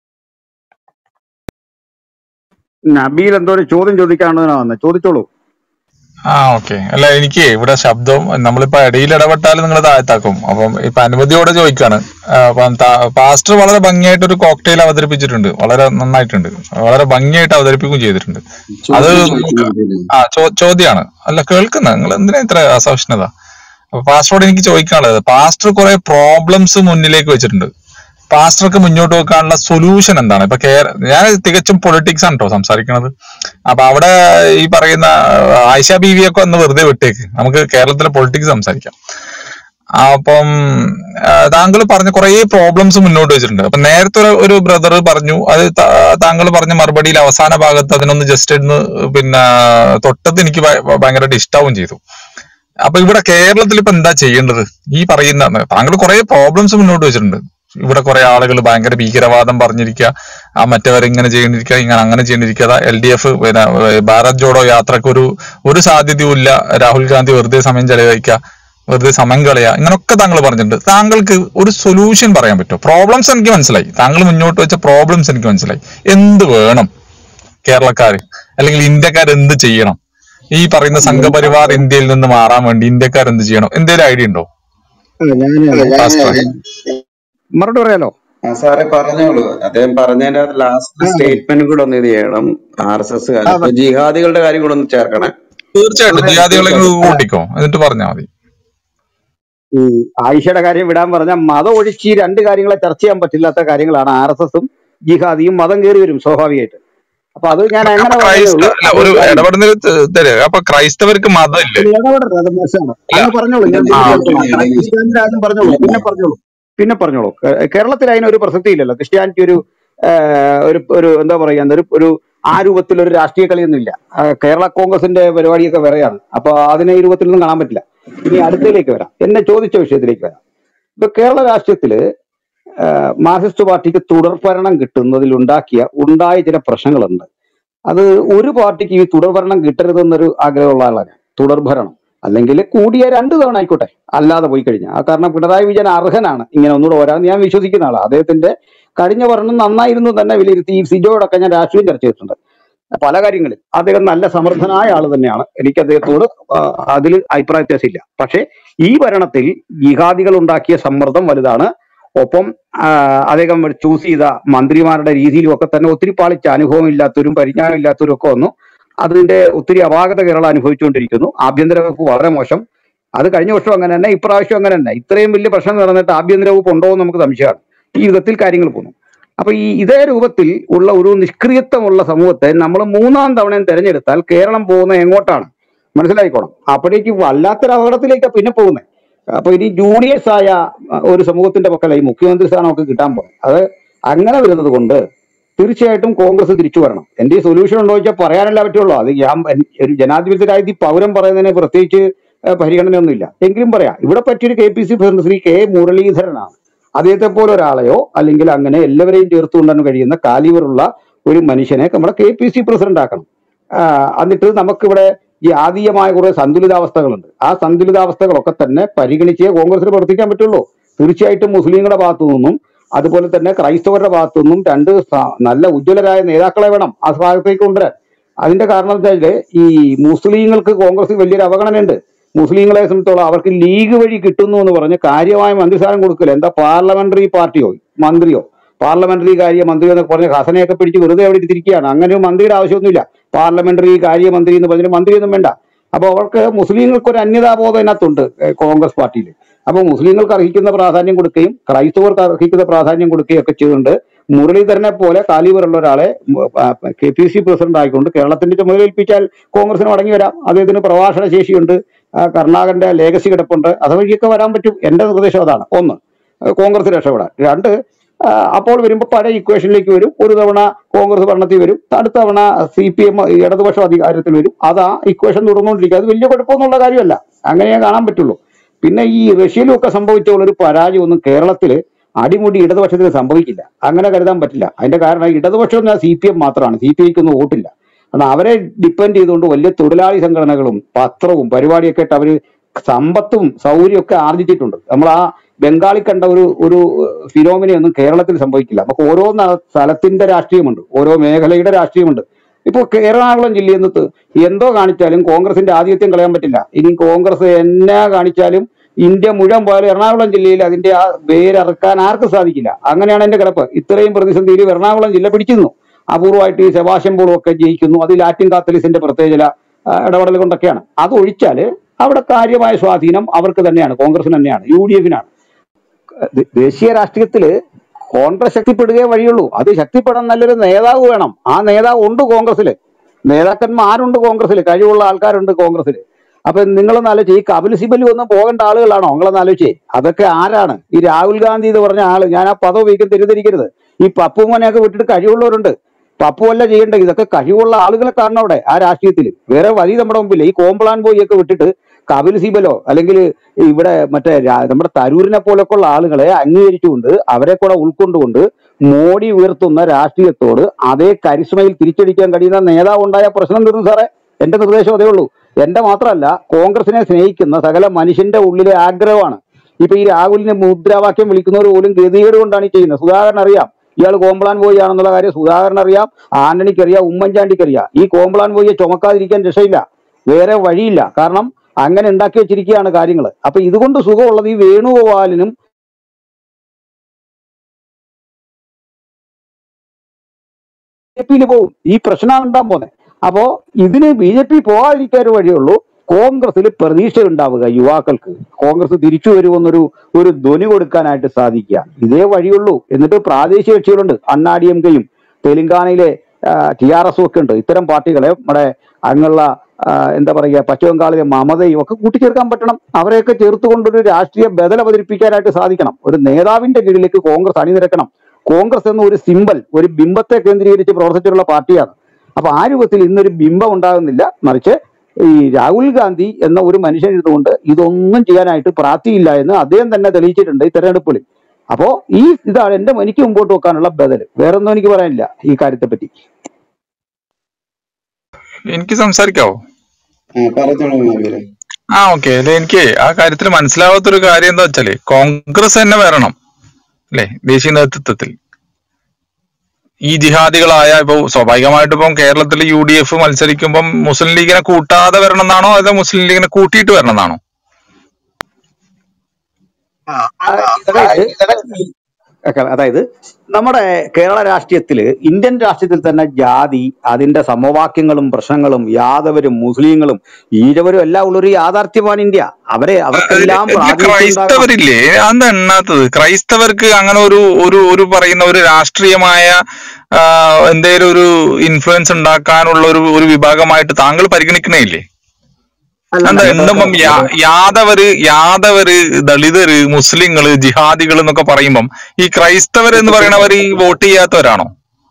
നബീൽ എന്തോ ഒരു ചോദ്യം ചോദിക്കാണെന്നാണ് വന്നത് ചോദിച്ചോളൂ ആ ഓക്കെ അല്ല എനിക്ക് ഇവിടെ ശബ്ദം നമ്മളിപ്പോ ഇടയിൽ ഇടപെട്ടാൽ നിങ്ങൾ താഴ്ത്താക്കും അപ്പം ഇപ്പൊ അനുമതിയോടെ ചോദിക്കാണ് ആ, അപ്പം താ- പാസ്റ്റർ വളരെ ഭംഗിയായിട്ട് ഒരു കോക്ടെയിൽ അവതരിപ്പിച്ചിട്ടുണ്ട് വളരെ നന്നായിട്ടുണ്ട് വളരെ ഭംഗിയായിട്ട് അവതരിപ്പിക്കുകയും ചെയ്തിട്ടുണ്ട് അത് ചോദ്യം നമുക്ക് ചോദിക്കുന്നില്ല ആ ചോ- ചോദ്യാണ് അല്ല കേൾക്കുന്ന നിങ്ങൾ എന്തിനാ ഇത്ര അസഹിഷ്ണുത അപ്പൊ പാസ്റ്ററോട് എനിക്ക് ചോദിക്കാനുള്ളത് പാസ്റ്റർ കുറെ പ്രോബ്ലംസ് മുന്നിലേക്ക് വെച്ചിട്ടുണ്ട് പാസ്റ്റർക്ക് മുന്നോട്ട് വെക്കാനുള്ള സൊല്യൂഷൻ എന്താണ് ഇപ്പൊ കേര ഞാൻ തികച്ചും പൊളിറ്റിക്സ് ആണ് കേട്ടോ സംസാരിക്കുന്നത് അപ്പൊ അവിടെ ഈ പറയുന്ന ആയിഷ ബീവിയൊക്കെ ഒന്ന് വെറുതെ വിട്ടേക്ക് നമുക്ക് കേരളത്തിലെ പൊളിറ്റിക്സ് സംസാരിക്കാം അപ്പം ആ, താങ്കൾ പറഞ്ഞ കുറെ പ്രോബ്ലംസ് മുന്നോട്ട് വെച്ചിട്ടുണ്ട് അപ്പൊ നേരത്തെ ഒരു ഒരു ബ്രദർ പറഞ്ഞു അത് താ- താങ്കൾ പറഞ്ഞ മറുപടിയിൽ അവസാന ഭാഗത്ത് അതിനൊന്ന് ജസ്റ്റ് ഒന്ന് പിന്നെ തൊട്ടത് എനിക്ക് ഭയ- ഭയങ്കരമായിട്ട് ഇഷ്ടാവും ചെയ്തു അപ്പൊ ഇവിടെ കേരളത്തിൽ ഇപ്പൊ എന്താ ചെയ്യേണ്ടത് ഈ പറയുന്ന താങ്കൾ കുറെ പ്രോബ്ലംസ് മുന്നോട്ട് വെച്ചിട്ടുണ്ട് ഇവിടെ കുറെ ആളുകൾ ഭയങ്കര ഭീകരവാദം പറഞ്ഞിരിക്കുക ആ മറ്റവർ ഇങ്ങനെ ചെയ്യേണ്ടിരിക്കുക ഇങ്ങനെ അങ്ങനെ ചെയ്യേണ്ടിരിക്കുക എൽ ഡി എഫ് പിന്നെ ഏഹ് ഭാരത് ജോഡോ യാത്രക്ക് ഒരു ഒരു സാധ്യതയും ഇല്ല രാഹുൽ ഗാന്ധി വെറുതെ സമയം ചെലവഴിക്കുക വെറുതെ സമയം കളയുക ഇങ്ങനൊക്കെ താങ്കൾ പറഞ്ഞിട്ടുണ്ട് താങ്കൾക്ക് ഒരു സൊല്യൂഷൻ പറയാൻ പറ്റുമോ പ്രോബ്ലംസ് എനിക്ക് മനസ്സിലായി താങ്കൾ മുന്നോട്ട് വെച്ച പ്രോബ്ലംസ് എനിക്ക് മനസ്സിലായി എന്ത് വേണം കേരളക്കാര് അല്ലെങ്കിൽ ഇന്ത്യക്കാർ എന്ത് ചെയ്യണം ഈ പറയുന്ന സംഘപരിവാർ ഇന്ത്യയിൽ നിന്ന് മാറാൻ വേണ്ടി ഇന്ത്യക്കാർ എന്ത് ചെയ്യണം എന്തെങ്കിലും ഐഡിയ ഉണ്ടോ ഞാൻ പാസ്റ്റർ മറുപടി പറയാലോ ആ സാറേ പറഞ്ഞോളൂ അദ്ദേഹം പറഞ്ഞതിന്റെ ലാസ്റ്റ് ആ, സ്റ്റേറ്റ്മെന്റ് കൂടെ ഒന്ന് ഇത് ചെയ്യണം ആർ എസ് എസ് ആ, ഇപ്പൊ ജിഹാദികളുടെ കാര്യം കൂടെ ഒന്ന് ചേർക്കണേ തീർച്ചയായിട്ടും അതെ ജിഹാദികളെ തീർച്ചയായിട്ടും ഇങ്ങ് കൂട്ടിക്കോ എന്നിട്ട് പറഞ്ഞാൽ മതി ഈ ആയിഷയുടെ കാര്യം വിടാൻ പറഞ്ഞ മതം ഒഴിച്ച് ഈ രണ്ട് കാര്യങ്ങളെ ചർച്ച ചെയ്യാൻ പറ്റില്ലാത്ത കാര്യങ്ങളാണ് ആർ എസ് എസും ജിഹാദിയും മതം കയറി വരും സ്വാഭാവികമായിട്ട് അപ്പൊ അത് ഞാൻ അപ്പൊ അങ്ങനെ പറഞ്ഞതേ ക്രൈസ്ത ഉള്ളൂ അല്ല അത് ഒരു കാര്യം ഇടപെടുന്ന തരും അപ്പൊ ക്രൈസ്തവർക്ക് മതമില്ലേ ഒരു ഇടപെടരുത് അത് മോശമാണ് അല്ല അങ്ങ് പറഞ്ഞോളൂ ഞാൻ ഇതിന്റെ ആ പിന്നെ ഓക്കെ കേൾക്കാം ക്രിസ്ത്യാനിയുടെ ആദ്യം പറഞ്ഞോളൂ പിന്നെ പറഞ്ഞോളൂ പിന്നെ പറഞ്ഞോളൂ കേ- കേരളത്തിൽ അതിനൊരു പ്രസക്തി ഇല്ലല്ലോ ക്രിസ്ത്യാനിറ്റി ഒരു ആ, ഒരു ഒരു എന്താ പറയുക ഒരു ഒരു ആ രൂപത്തിൽ ഒരു രാഷ്ട്രീയ കളിയൊന്നും ഇല്ല ആ, കേരള കോൺഗ്രസിന്റെ പരിപാടിയൊക്കെ വേറെയാണ് അപ്പൊ അതിനെ ഈ രൂപത്തിലൊന്നും കാണാൻ പറ്റില്ല ഇനി അടുത്തതിലേക്ക് വരാം എന്നെ ചോദിച്ച വിഷയത്തിലേക്ക് വരാം ഇപ്പൊ കേരള രാഷ്ട്രീയത്തില് ആ, മാർക്സിസ്റ്റ് പാർട്ടിക്ക് തുടർഭരണം കിട്ടുന്നതിൽ ഉണ്ടാക്കിയ ഉണ്ടായ ചില പ്രശ്നങ്ങളുണ്ട് അത് ഒരു പാർട്ടിക്ക് ഈ തുടർഭരണം കിട്ടരുതെന്നൊരു ആഗ്രഹമുള്ള ആളാണ് തുടർഭരണം അല്ലെങ്കിൽ കൂടിയ രണ്ട് തവണ ആയിക്കോട്ടെ അല്ലാതെ പോയി കഴിഞ്ഞാൽ ആ കാരണം പിണറായി വിജയൻ അർഹനാണ് ഇങ്ങനെ ഒന്നുകൂടെ വരാൻ ഞാൻ വിശ്വസിക്കുന്ന ആളാണ് അദ്ദേഹത്തിന്റെ കഴിഞ്ഞ ഭരണം നന്നായിരുന്നു തന്നെ വിലയിരുത്തി ഈ സിജോയോടൊക്കെ ഞാൻ രാഷ്ട്രീയം ചർച്ച ചെയ്തിട്ടുണ്ട് പല കാര്യങ്ങളിൽ അദ്ദേഹം നല്ല സമർത്ഥനായ ആൾ തന്നെയാണ് എനിക്ക് അദ്ദേഹത്തോട് അതിൽ അഭിപ്രായ വ്യത്യാസമില്ല പക്ഷേ ഈ ഭരണത്തിൽ ജിഹാദികൾ ഉണ്ടാക്കിയ സമ്മർദ്ദം വലുതാണ് ഒപ്പം ആ, അദ്ദേഹം ചൂസ് ചെയ്ത മന്ത്രിമാരുടെ രീതിയിലും ഒക്കെ തന്നെ ഒത്തിരി പാളിച്ച അനുഭവം ഇല്ലാത്തവരും പരിജ്ഞാനം ഇല്ലാത്തവരും ഒക്കെ വന്നു അതിന്റെ ഒത്തിരി അപാകത കേരളം അനുഭവിച്ചുകൊണ്ടിരിക്കുന്നു ആഭ്യന്തര വകുപ്പ് വളരെ മോശം അത് കഴിഞ്ഞ വർഷം അങ്ങനെ തന്നെ ഇപ്രാവശ്യം അങ്ങനെ തന്നെ ഇത്രയും വലിയ പ്രശ്നം നടന്നിട്ട് ആഭ്യന്തര വകുപ്പ് ഉണ്ടോ എന്ന് നമുക്ക് സംശയമാണ് ഈ വിധത്തിൽ കാര്യങ്ങൾ പോകുന്നു അപ്പൊ ഈ ഇതേ രൂപത്തിൽ ഉള്ള ഒരു നിഷ്ക്രിയത്വമുള്ള സമൂഹത്തെ നമ്മൾ മൂന്നാം തവണയും തെരഞ്ഞെടുത്താൽ കേരളം പോകുന്നത് എങ്ങോട്ടാണ് മനസ്സിലായിക്കോണം അപ്പോഴേക്ക് വല്ലാത്തൊരു അപകടത്തിലേക്കാണ് പിന്നെ പോകുന്നത് അപ്പൊ ഇനി ജൂനിയേഴ്സ് ആയ അഹ്, ഒരു സമൂഹത്തിന്റെ പക്കല ഈ മുഖ്യമന്ത്രി സ്ഥാനമൊക്കെ കിട്ടാൻ പോകും അത് അങ്ങനെ വരുന്നത് കൊണ്ട് തീർച്ചയായിട്ടും കോൺഗ്രസ് തിരിച്ചു വരണം എന്റെ ഈ സൊല്യൂഷൻ ഉണ്ടോ ചോദിച്ചാൽ പറയാനല്ല പറ്റുള്ളൂ അത് ഞാൻ എൻ- ഒരു ജനാധിപത്യ രാജ്യത്ത് ഈ പൗരം പറയുന്നതിന് പ്രത്യേകിച്ച് ഏഹ്, പരിഗണനയൊന്നുമില്ല എങ്കിലും പറയാം ഇവിടെ പറ്റിയൊരു K P C president Shri K മുരളീധരനാണ് അദ്ദേഹത്തെ പോലെ ഒരാളെയോ അല്ലെങ്കിൽ അങ്ങനെ എല്ലാവരെയും ചേർത്ത് കൊണ്ടുവരാൻ കഴിയുന്ന കാലിവറുള്ള ഒരു മനുഷ്യനെ നമ്മുടെ കെ പി സി പ്രസിഡന്റ് ആക്കണം ആ, എന്നിട്ട് നമുക്കിവിടെ ജാതീയമായ കുറെ സന്തുലിതാവസ്ഥകളുണ്ട് ആ സന്തുലിതാവസ്ഥകളൊക്കെ തന്നെ പരിഗണിച്ചേ കോൺഗ്രസിന് പ്രവർത്തിക്കാൻ പറ്റുള്ളൂ തീർച്ചയായിട്ടും മുസ്ലിങ്ങളുടെ ഭാഗത്തു നിന്നും അതുപോലെ തന്നെ ക്രൈസ്തവരുടെ ഭാഗത്തു നിന്നും രണ്ട് സ- നല്ല ഉജ്ജ്വലരായ നേതാക്കളെ വേണം ആ ഭാഗത്തേക്ക് കൊണ്ടുവരാൻ അതിന്റെ കാരണം എന്താ വെച്ചാല് ഈ മുസ്ലിങ്ങൾക്ക് കോൺഗ്രസ് വലിയൊരു അവഗണനയുണ്ട് മുസ്ലിങ്ങളെ സംബന്ധിച്ചോളം അവർക്ക് ലീഗ് വഴി കിട്ടുന്നു എന്ന് പറഞ്ഞ് കാര്യമായ മന്ത്രിസ്ഥാനം കൊടുക്കില്ല എന്താ പാർലമെന്ററി പാർട്ടിയോ മന്ത്രിയോ പാർലമെന്ററി കാര്യ മന്ത്രി എന്നൊക്കെ പറഞ്ഞ് ഹസനെയൊക്കെ പിടിച്ച് വെറുതെ അവിടെ ഇരിക്കുകയാണ് അങ്ങനെ ഒരു മന്ത്രിയുടെ ആവശ്യമൊന്നുമില്ല പാർലമെന്ററി കാര്യമന്ത്രി എന്ന് പറഞ്ഞ് മന്ത്രിയൊന്നും വേണ്ട അപ്പോൾ അവർക്ക് മുസ്ലിങ്ങൾക്ക് ഒരു അന്യതാബോധം ഇതിനകത്തുണ്ട് ഏഹ് കോൺഗ്രസ് പാർട്ടിയിൽ അപ്പോൾ മുസ്ലിങ്ങൾക്ക് അർഹിക്കുന്ന പ്രാധാന്യം കൊടുക്കുകയും ക്രൈസ്തവർക്ക് അർഹിക്കുന്ന പ്രാധാന്യം കൊടുക്കുകയും ഒക്കെ ചെയ്തുകൊണ്ട് മുരളീധരനെ പോലെ കാലിബറുള്ള ഒരാളെ കെ പി സി പ്രസിഡന്റ് ആയിക്കൊണ്ട് കേരളത്തിന്റെ ചുമതലയേൽപ്പിച്ചാൽ കോൺഗ്രസിന് മടങ്ങി വരാം അദ്ദേഹത്തിന് പ്രഭാഷണ ശേഷിയുണ്ട് ആ, കർണാകരന്റെ ലേഖസി കിടപ്പുണ്ട് അതുവഴിയൊക്കെ വരാൻ പറ്റും എന്റെ നിർദ്ദേശം അതാണ് ഒന്ന് ആ, കോൺഗ്രസ് രക്ഷപ്പെടാൻ രണ്ട് ആ, അപ്പോൾ വരുമ്പോൾ പഴയ ഇക്വേഷനിലേക്ക് വരും ഒരു തവണ കോൺഗ്രസ് ഭരണത്തിൽ വരും അടുത്ത തവണ സി പി എം ഇടതുപക്ഷം അധികാരത്തിൽ വരും അതാ ഇക്വേഷൻ തുടർന്നുകൊണ്ടിരിക്കുക അത് വലിയ കുഴപ്പമൊന്നുള്ള കാര്യമല്ല അങ്ങനെ കാണാൻ പറ്റുള്ളൂ പിന്നെ ഈ റഷ്യയിലും ഒക്കെ സംഭവിച്ച പോലെ ഒരു പരാജയം ഒന്നും കേരളത്തില് അടിമുടി ഇടതുപക്ഷത്തിന് സംഭവിക്കില്ല അങ്ങനെ കരുതാൻ പറ്റില്ല അതിന്റെ കാരണം ഇടതുപക്ഷം എന്നാൽ സി പി എം മാത്രമാണ് സി പി ഐക്ക് ഒന്നും വോട്ടില്ല കാരണം അവരെ ഡിപ്പെൻഡ് ചെയ്തുകൊണ്ട് വലിയ തൊഴിലാളി സംഘടനകളും പത്രവും പരിപാടിയൊക്കെ ആയിട്ട് അവര് സമ്പത്തും സൗകര്യവും ഒക്കെ ആർജിച്ചിട്ടുണ്ട് നമ്മൾ ആ ബംഗാളിൽ കണ്ട ഒരു ഒരു ഫിനോമിനയൊന്നും കേരളത്തിൽ സംഭവിക്കില്ല നമുക്ക് ഓരോ ന- സ്ഥലത്തിന്റെ രാഷ്ട്രീയമുണ്ട് ഓരോ മേഖലയുടെ രാഷ്ട്രീയമുണ്ട് ഇപ്പോൾ എറണാകുളം ജില്ലയിൽ നിന്ന് ത- എന്തോ കാണിച്ചാലും കോൺഗ്രസിന്റെ ആധിപത്യം കളയാൻ പറ്റില്ല ഇനി കോൺഗ്രസ് എന്നാ കാണിച്ചാലും ഇന്ത്യ മുഴുവൻ പോയാലും എറണാകുളം ജില്ലയിൽ അതിന്റെ ആ വേരറക്കാൻ ആർക്കും സാധിക്കില്ല അങ്ങനെയാണ് എന്റെ കിടപ്പ് ഇത്രയും പ്രതിസന്ധിയിൽ എറണാകുളം ജില്ല പിടിച്ചിരുന്നു അപൂർവമായിട്ട് ഈ സെബാസ്റ്റ്യൻ പോളും ഒക്കെ ജയിക്കുന്നു അത് ലാറ്റിൻ കാത്തലിസിന്റെ പ്രത്യേക ചില ആ, ഇടപെടൽ കൊണ്ടൊക്കെയാണ് അത് ഒഴിച്ചാല് അവിടെ കാര്യമായ സ്വാധീനം അവർക്ക് തന്നെയാണ് കോൺഗ്രസിന് തന്നെയാണ് യു ഡി എഫിനാണ് ദേ- ദേശീയ രാഷ്ട്രീയത്തില് കോൺഗ്രസ് ശക്തിപ്പെടുകയേ വഴിയുള്ളൂ അത് ശക്തിപ്പെടാൻ നല്ലൊരു നേതാവ് വേണം ആ നേതാവ് ഉണ്ട് കോൺഗ്രസില് നേതാക്കന്മാരുണ്ട് കോൺഗ്രസിൽ കഴിവുള്ള ആൾക്കാരുണ്ട് കോൺഗ്രസിൽ അപ്പൊ നിങ്ങളൊന്ന് ആലോചിച്ച് ഈ കപിൽ സിബൽ ഒന്നും പോകേണ്ട ആളുകളാണോ നിങ്ങളൊന്ന് ആലോചിച്ചേ അതൊക്കെ ആരാണ് ഈ രാഹുൽ ഗാന്ധി എന്ന് പറഞ്ഞ ആള് ഞാൻ ആ പദം ഉപയോഗിക്കാൻ തെറ്റിദ്ധരിക്കരുത് ഈ പപ്പുമോനെയൊക്കെ വിട്ടിട്ട് കഴിവുള്ളവരുണ്ട് പപ്പു അല്ല ചെയ്യേണ്ടത് ഇതൊക്കെ കഴിവുള്ള ആളുകളെ കാരണം അവിടെ ആ രാഷ്ട്രീയത്തിൽ വേറെ വഴി നമ്മുടെ മുമ്പിൽ ഈ കോംപ്ലാൻ ബോയി ഒക്കെ വിട്ടിട്ട് കപിൽ സിബലോ അല്ലെങ്കിൽ ഇവിടെ മറ്റേ രാ- നമ്മുടെ തരൂരിനെ പോലൊക്കെ ഉള്ള ആളുകളെ അംഗീകരിച്ചുകൊണ്ട് അവരെ കൂടെ ഉൾക്കൊണ്ടുകൊണ്ട് മോഡി ഉയർത്തുന്ന രാഷ്ട്രീയത്തോട് അതേ കരിസ്മയിൽ തിരിച്ചടിക്കാൻ കഴിയുന്ന നേതാവ് ഉണ്ടായ പ്രശ്നം തീർന്നു സാറേ എന്റെ നിർദ്ദേശം അതേ ഉള്ളൂ എന്റെ മാത്രമല്ല കോൺഗ്രസിനെ സ്നേഹിക്കുന്ന സകല മനുഷ്യന്റെ ഉള്ളിലെ ആഗ്രഹമാണ് ഇപ്പൊ ഈ രാഹുലിനെ മുദ്രാവാക്യം വിളിക്കുന്നവർ പോലും ഗതികേട് കൊണ്ടാണ് ഈ ചെയ്യുന്നത് സുധാകരൻ അറിയാം ഇയാൾ കോംപ്ലാൻ ബോയി ആണെന്നുള്ള കാര്യം സുധാകരൻ അറിയാം ആന്റണിക്ക് അറിയാം ഉമ്മൻചാണ്ടിക്ക് അറിയാം ഈ കോംപ്ലാൻ ബോയിയെ ചുമക്കാതിരിക്കാൻ രക്ഷയില്ല വേറെ വഴിയില്ല കാരണം അങ്ങനെ ഉണ്ടാക്കി വെച്ചിരിക്കുകയാണ് കാര്യങ്ങൾ അപ്പൊ ഇതുകൊണ്ട് സുഖമുള്ളത് ഈ വേണുഗോപാലിനും ബി ജെ പിയിൽ പോകും ഈ പ്രശ്നമാണ് ഉണ്ടാകാൻ പോകുന്നത് അപ്പോ ഇതിന് ബി ജെ പി പോകാതിരിക്കാൻ ഒരു വഴിയുള്ളൂ കോൺഗ്രസിൽ പ്രതീക്ഷ ഉണ്ടാവുക യുവാക്കൾക്ക് കോൺഗ്രസ് തിരിച്ചു വരുമെന്നൊരു ഒരു ധ്വനി കൊടുക്കാനായിട്ട് സാധിക്കുക ഇതേ വഴിയുള്ളൂ എന്നിട്ട് പ്രാദേശിക കക്ഷികളുണ്ട് അണ്ണാ ഡി എം കെയും തെലങ്കാനയിലെ ടി ആർ എസും ഒക്കെ ഉണ്ട് ഇത്തരം പാർട്ടികളെ നമ്മുടെ അങ്ങുള്ള ആ, എന്താ പറയുക പശ്ചിമ ബംഗാളിലെ മമതയും ഒക്കെ കൂട്ടിച്ചേർക്കാൻ പറ്റണം അവരെയൊക്കെ ചേർത്തുകൊണ്ടൊരു രാഷ്ട്രീയ ബദൽ അവതരിപ്പിക്കാനായിട്ട് സാധിക്കണം ഒരു നേതാവിന്റെ കീഴിലേക്ക് കോൺഗ്രസ് അണിനിരക്കണം കോൺഗ്രസ് എന്ന ഒരു സിമ്പൽ ഒരു ബിംബത്തെ കേന്ദ്രീകരിച്ച് പ്രവർത്തിച്ചിട്ടുള്ള പാർട്ടിയാണ് അപ്പൊ ആ രൂപത്തിൽ ഇന്നൊരു ബിംബം ഉണ്ടാകുന്നില്ല മറിച്ച് ഈ രാഹുൽ ഗാന്ധി എന്ന ഒരു മനുഷ്യൻ ഇരുന്നുകൊണ്ട് ഇതൊന്നും ചെയ്യാനായിട്ട് പ്രാപ്തിയില്ല എന്ന് അദ്ദേഹം തന്നെ തെളിയിച്ചിട്ടുണ്ട് ഈ തെരഞ്ഞെടുപ്പിൽ അപ്പോ ഈ ഇതാണ് എന്റെ എനിക്ക് മുമ്പോട്ട് വെക്കാനുള്ള ബദൽ വേറൊന്നും എനിക്ക് പറയാനില്ല ഈ കാര്യത്തെ പറ്റി എനിക്ക് സംസാരിക്കാവോ പറഞ്ഞോളൂ നമ്പീരെ ആ ഓക്കെ അല്ലെ എനിക്ക് ആ കാര്യത്തിൽ മനസ്സിലാവാത്തൊരു കാര്യം എന്താ വെച്ചാല് കോൺഗ്രസ് തന്നെ വരണം അല്ലെ ദേശീയ നേതൃത്വത്തിൽ ഈ ജിഹാദികളായ ഇപ്പൊ സ്വാഭാവികമായിട്ടും ഇപ്പം കേരളത്തിൽ യു ഡി എഫ് മത്സരിക്കുമ്പം മുസ്ലിം ലീഗിനെ കൂട്ടാതെ വരണം എന്നാണോ അതോ മുസ്ലിം ലീഗിനെ കൂട്ടിയിട്ട് വരണം എന്നാണോ ആ, അതായത് ഒക്കെ അതായത് നമ്മുടെ കേരള രാഷ്ട്രീയത്തില് ഇന്ത്യൻ രാഷ്ട്രീയത്തിൽ തന്നെ ജാതി അതിന്റെ സമവാക്യങ്ങളും പ്രശ്നങ്ങളും യാദവരും മുസ്ലിങ്ങളും ഈഴവരും എല്ലാം ഉള്ളൊരു യാഥാർത്ഥ്യമാണ് ഇന്ത്യ അവരെ അവർക്കെല്ലാം ഇതില് പ്രാതിനിധ്യം ഉണ്ടാകണം ക്രൈസ്തവരില്ലേ അതെന്താ എണ്ണാത്തത് ക്രൈസ്തവർക്ക് അങ്ങനെ ഒരു ഒരു ഒരു പറയുന്ന ഒരു രാഷ്ട്രീയമായ ആ, എന്തേലും ഒരു ഇൻഫ്ലുവൻസ് ഉണ്ടാക്കാനുള്ള ഒരു ഒരു വിഭാഗമായിട്ട് താങ്കൾ പരിഗണിക്കണേ ഇല്ലേ അല്ല എന്താ അല്ല എന്നും യാ- യാദവര് യാദവര് ദളിതര് മുസ്ലിങ്ങള് ജിഹാദികൾ എന്നൊക്കെ പറയുമ്പം ഈ ക്രൈസ്തവർ എന്ന് പറയണവർ ഈ വോട്ട് ചെയ്യാത്തവരാണോ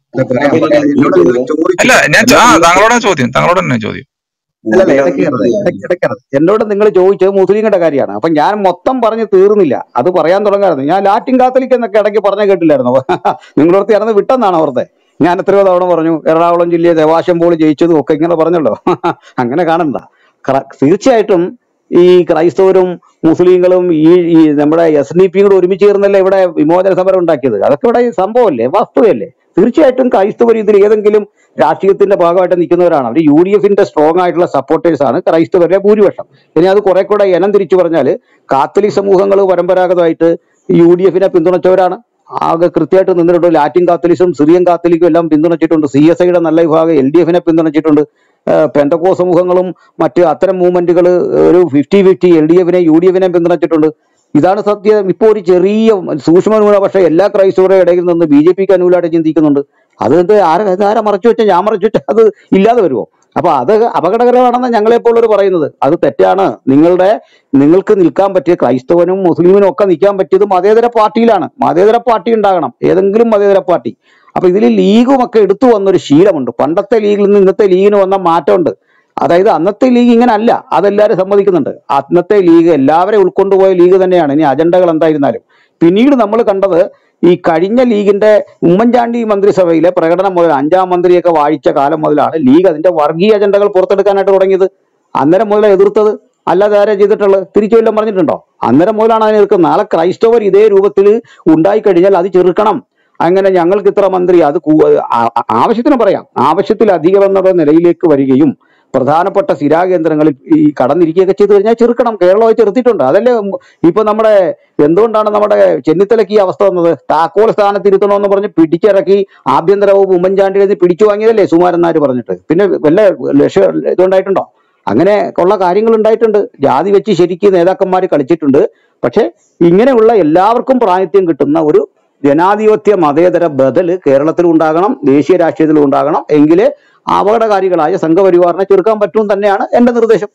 അല്ല പറയാം അബിനെ പറയാം എന്നോട് അൺമ്യൂട്ട് നിങ്ങൾ ചെയ്തോ ചോദിച്ചു അല്ല ഞാൻ ചോ- എന്നോട് ആ നിങ്ങൾ താങ്കളോടാ ചോദ്യം താങ്കളോട് തന്നെ ചോദ്യം അല്ലല്ല അബിനെ ഇടയ്ക്ക് അൺമ്യൂട്ട് കയറരുത് ചെയ്തോ ഇടയ്ക്ക് ഇടയ്ക്കരുത് എന്നോട് നിങ്ങൾ ചോദിച്ചത് മുസ്ലിങ്ങളുടെ കാര്യമാണ് അപ്പൊ ഞാൻ മൊത്തം പറഞ്ഞ് തീർന്നില്ല അത് പറയാൻ തുടങ്ങായിരുന്നു ഞാൻ ലാറ്റിൻ കാത്തലിക് എന്നൊക്കെ ഇടയ്ക്ക് പറഞ്ഞ കേട്ടില്ലായിരുന്നു നിങ്ങളോർത്ത് ഇറന്ന് വിട്ടെന്നാണ് ഓർത്തെ ഞാൻ എത്രയോ തവണ പറഞ്ഞു എറണാകുളം ജില്ലയെ ദേവാശം പോൾ ജയിച്ചതും ഒക്കെ ഇങ്ങനെ പറഞ്ഞല്ലോ അങ്ങനെ കാണണ്ട ക്ര- തീർച്ചയായിട്ടും ഈ ക്രൈസ്തവരും മുസ്ലിങ്ങളും ഈ ഈ നമ്മുടെ എസ് ഡി പിയും കൂടെ ഒരുമിച്ച് ചേർന്നല്ലേ ഇവിടെ വിമോചന സമരം ഉണ്ടാക്കിയത് അതൊക്കെ ഇവിടെ ഈ സംഭവമല്ലേ വസ്തുതയല്ലേ തീർച്ചയായിട്ടും ക്രൈസ്തവർ ഇതിൽ ഏതെങ്കിലും രാഷ്ട്രീയത്തിന്റെ ഭാഗമായിട്ട് നിൽക്കുന്നവരാണ് അവർ യു ഡി എഫിന്റെ സ്ട്രോങ് ആയിട്ടുള്ള സപ്പോർട്ടേഴ്സ് ആണ് ക്രൈസ്തവരുടെ ഭൂരിപക്ഷം ഇനി അത് കുറെ കൂടെ ഇനം തിരിച്ചു പറഞ്ഞാൽ കാത്തലിക് സമൂഹങ്ങൾ പരമ്പരാഗതമായിട്ട് യു ഡി എഫിനെ പിന്തുണച്ചവരാണ് ആകെ കൃത്യമായിട്ട് നിന്നിട്ടുണ്ട് ലാറ്റിൻ കാത്തലിസും സിറിയൻ കാത്തലിക്കും എല്ലാം പിന്തുണച്ചിട്ടുണ്ട് സി എസ് ഐയുടെ നല്ല വിഭാഗം എൽ ഡി എഫിനെ പിന്തുണച്ചിട്ടുണ്ട് പെന്തക്കോ സമൂഹങ്ങളും മറ്റ് അത്തരം മൂവ്മെന്റുകൾ ഒരു ഫിഫ്റ്റി ഫിഫ്റ്റി എൽ ഡി എഫിനെ യു ഡി എഫിനെ പിന്തുണച്ചിട്ടുണ്ട് ഇതാണ് സത്യം ഇപ്പോൾ ഒരു ചെറിയ സൂക്ഷ്മ ന്യൂനപക്ഷം എല്ലാ ക്രൈസ്തവരുടെ ഇടയിൽ നിന്ന് ബി ജെ പിക്ക് അനുകൂലമായിട്ട് ചിന്തിക്കുന്നുണ്ട് അത് എന്ത് ആരെ അത് ആരെ മറച്ചു വെച്ചാൽ ഞാൻ മറച്ചു വെച്ചാൽ അത് ഇല്ലാതെ വരുമോ അപ്പൊ അത് അപകടകരമാണെന്ന് ഞങ്ങളെപ്പോലൊരു പറയുന്നത് അത് തെറ്റാണ് നിങ്ങളുടെ നിങ്ങൾക്ക് നിൽക്കാൻ പറ്റിയ ക്രൈസ്തവനും മുസ്ലിമിനും ഒക്കെ നിൽക്കാൻ പറ്റിയത് മതേതര പാർട്ടിയിലാണ് മതേതര പാർട്ടി ഉണ്ടാകണം ഏതെങ്കിലും മതേതര പാർട്ടി അപ്പൊ ഇതിൽ ലീഗും ഒക്കെ എടുത്തു വന്നൊരു ശീലമുണ്ട് പണ്ടത്തെ ലീഗിൽ നിന്ന് ഇന്നത്തെ ലീഗിന് വന്ന മാറ്റമുണ്ട് അതായത് അന്നത്തെ ലീഗ് ഇങ്ങനെ അല്ല അതെല്ലാവരും സമ്മതിക്കുന്നുണ്ട് അന്നത്തെ ലീഗ് എല്ലാവരെയും ഉൾക്കൊണ്ടുപോയ ലീഗ് തന്നെയാണ് ഇനി അജണ്ടകൾ എന്തായിരുന്നാലും പിന്നീട് നമ്മൾ കണ്ടത് ഈ കഴിഞ്ഞ ലീഗിന്റെ ഉമ്മൻചാണ്ടി മന്ത്രിസഭയിലെ പ്രകടനം മുതൽ അഞ്ചാം മന്ത്രിയൊക്കെ വായിച്ച കാലം മുതലാണ് ലീഗ് അതിന്റെ വർഗീയ അജണ്ടകൾ പുറത്തെടുക്കാനായിട്ട് തുടങ്ങിയത് അന്നേരം മുതൽ എതിർത്തത് അല്ലാതെ ആരാ ചെയ്തിട്ടുള്ളത് തിരിച്ചു വല്ലതും പറഞ്ഞിട്ടുണ്ടോ അന്നേരം മുതലാണ് അതിനെ എതിർക്കുന്നത് നാളെ ക്രൈസ്തവർ ഇതേ രൂപത്തിൽ ഉണ്ടായി കഴിഞ്ഞാൽ അത് ചെറുക്കണം അങ്ങനെ ഞങ്ങൾക്ക് ഇത്ര മന്ത്രി അത് കൂ- ആ- ആ- ആവശ്യത്തിന് പറയാം ആവശ്യത്തിലധികം എന്നുള്ള നിലയിലേക്ക് വരികയും പ്രധാനപ്പെട്ട സ്ഥിരാകേന്ദ്രങ്ങളിൽ ഈ കടന്നിരിക്കുകയൊക്കെ ചെയ്തു കഴിഞ്ഞാൽ ചെറുക്കണം കേരളമായി ചെറുത്തിട്ടുണ്ട് അതല്ലേ ഉം ഇപ്പൊ നമ്മുടെ എന്തുകൊണ്ടാണ് നമ്മുടെ ചെന്നിത്തലയ്ക്ക് ഈ അവസ്ഥ വന്നത് താക്കോൽ സ്ഥാനത്ത് ഇരുത്തണമെന്ന് പറഞ്ഞ് പിടിച്ചിറക്കി ആഭ്യന്തര വകുപ്പ് ഉമ്മൻചാണ്ടിയിൽ നിന്ന് പിടിച്ചു വാങ്ങിയതല്ലേ സുമാരൻ നായർ പറഞ്ഞിട്ട് പിന്നെ വല്ല ലക്ഷ്യ ഇതുണ്ടായിട്ടുണ്ടോ അങ്ങനെ ഉള്ള കാര്യങ്ങൾ ഉണ്ടായിട്ടുണ്ട് ജാതി വെച്ച് ശരിക്ക് നേതാക്കന്മാർ കളിച്ചിട്ടുണ്ട് പക്ഷെ ഇങ്ങനെയുള്ള എല്ലാവർക്കും പ്രാതിനിധ്യം കിട്ടുന്ന ഒരു ജനാധിപത്യ മതേതര ബദല് കേരളത്തിലും ഉണ്ടാകണം ദേശീയ രാഷ്ട്രീയത്തിലും ഉണ്ടാകണം എങ്കിലേ അപകടകാരികളായ സംഘപരിവാറിനെ ചെറുക്കാൻ പറ്റും തന്നെയാണ് എന്റെ നിർദ്ദേശം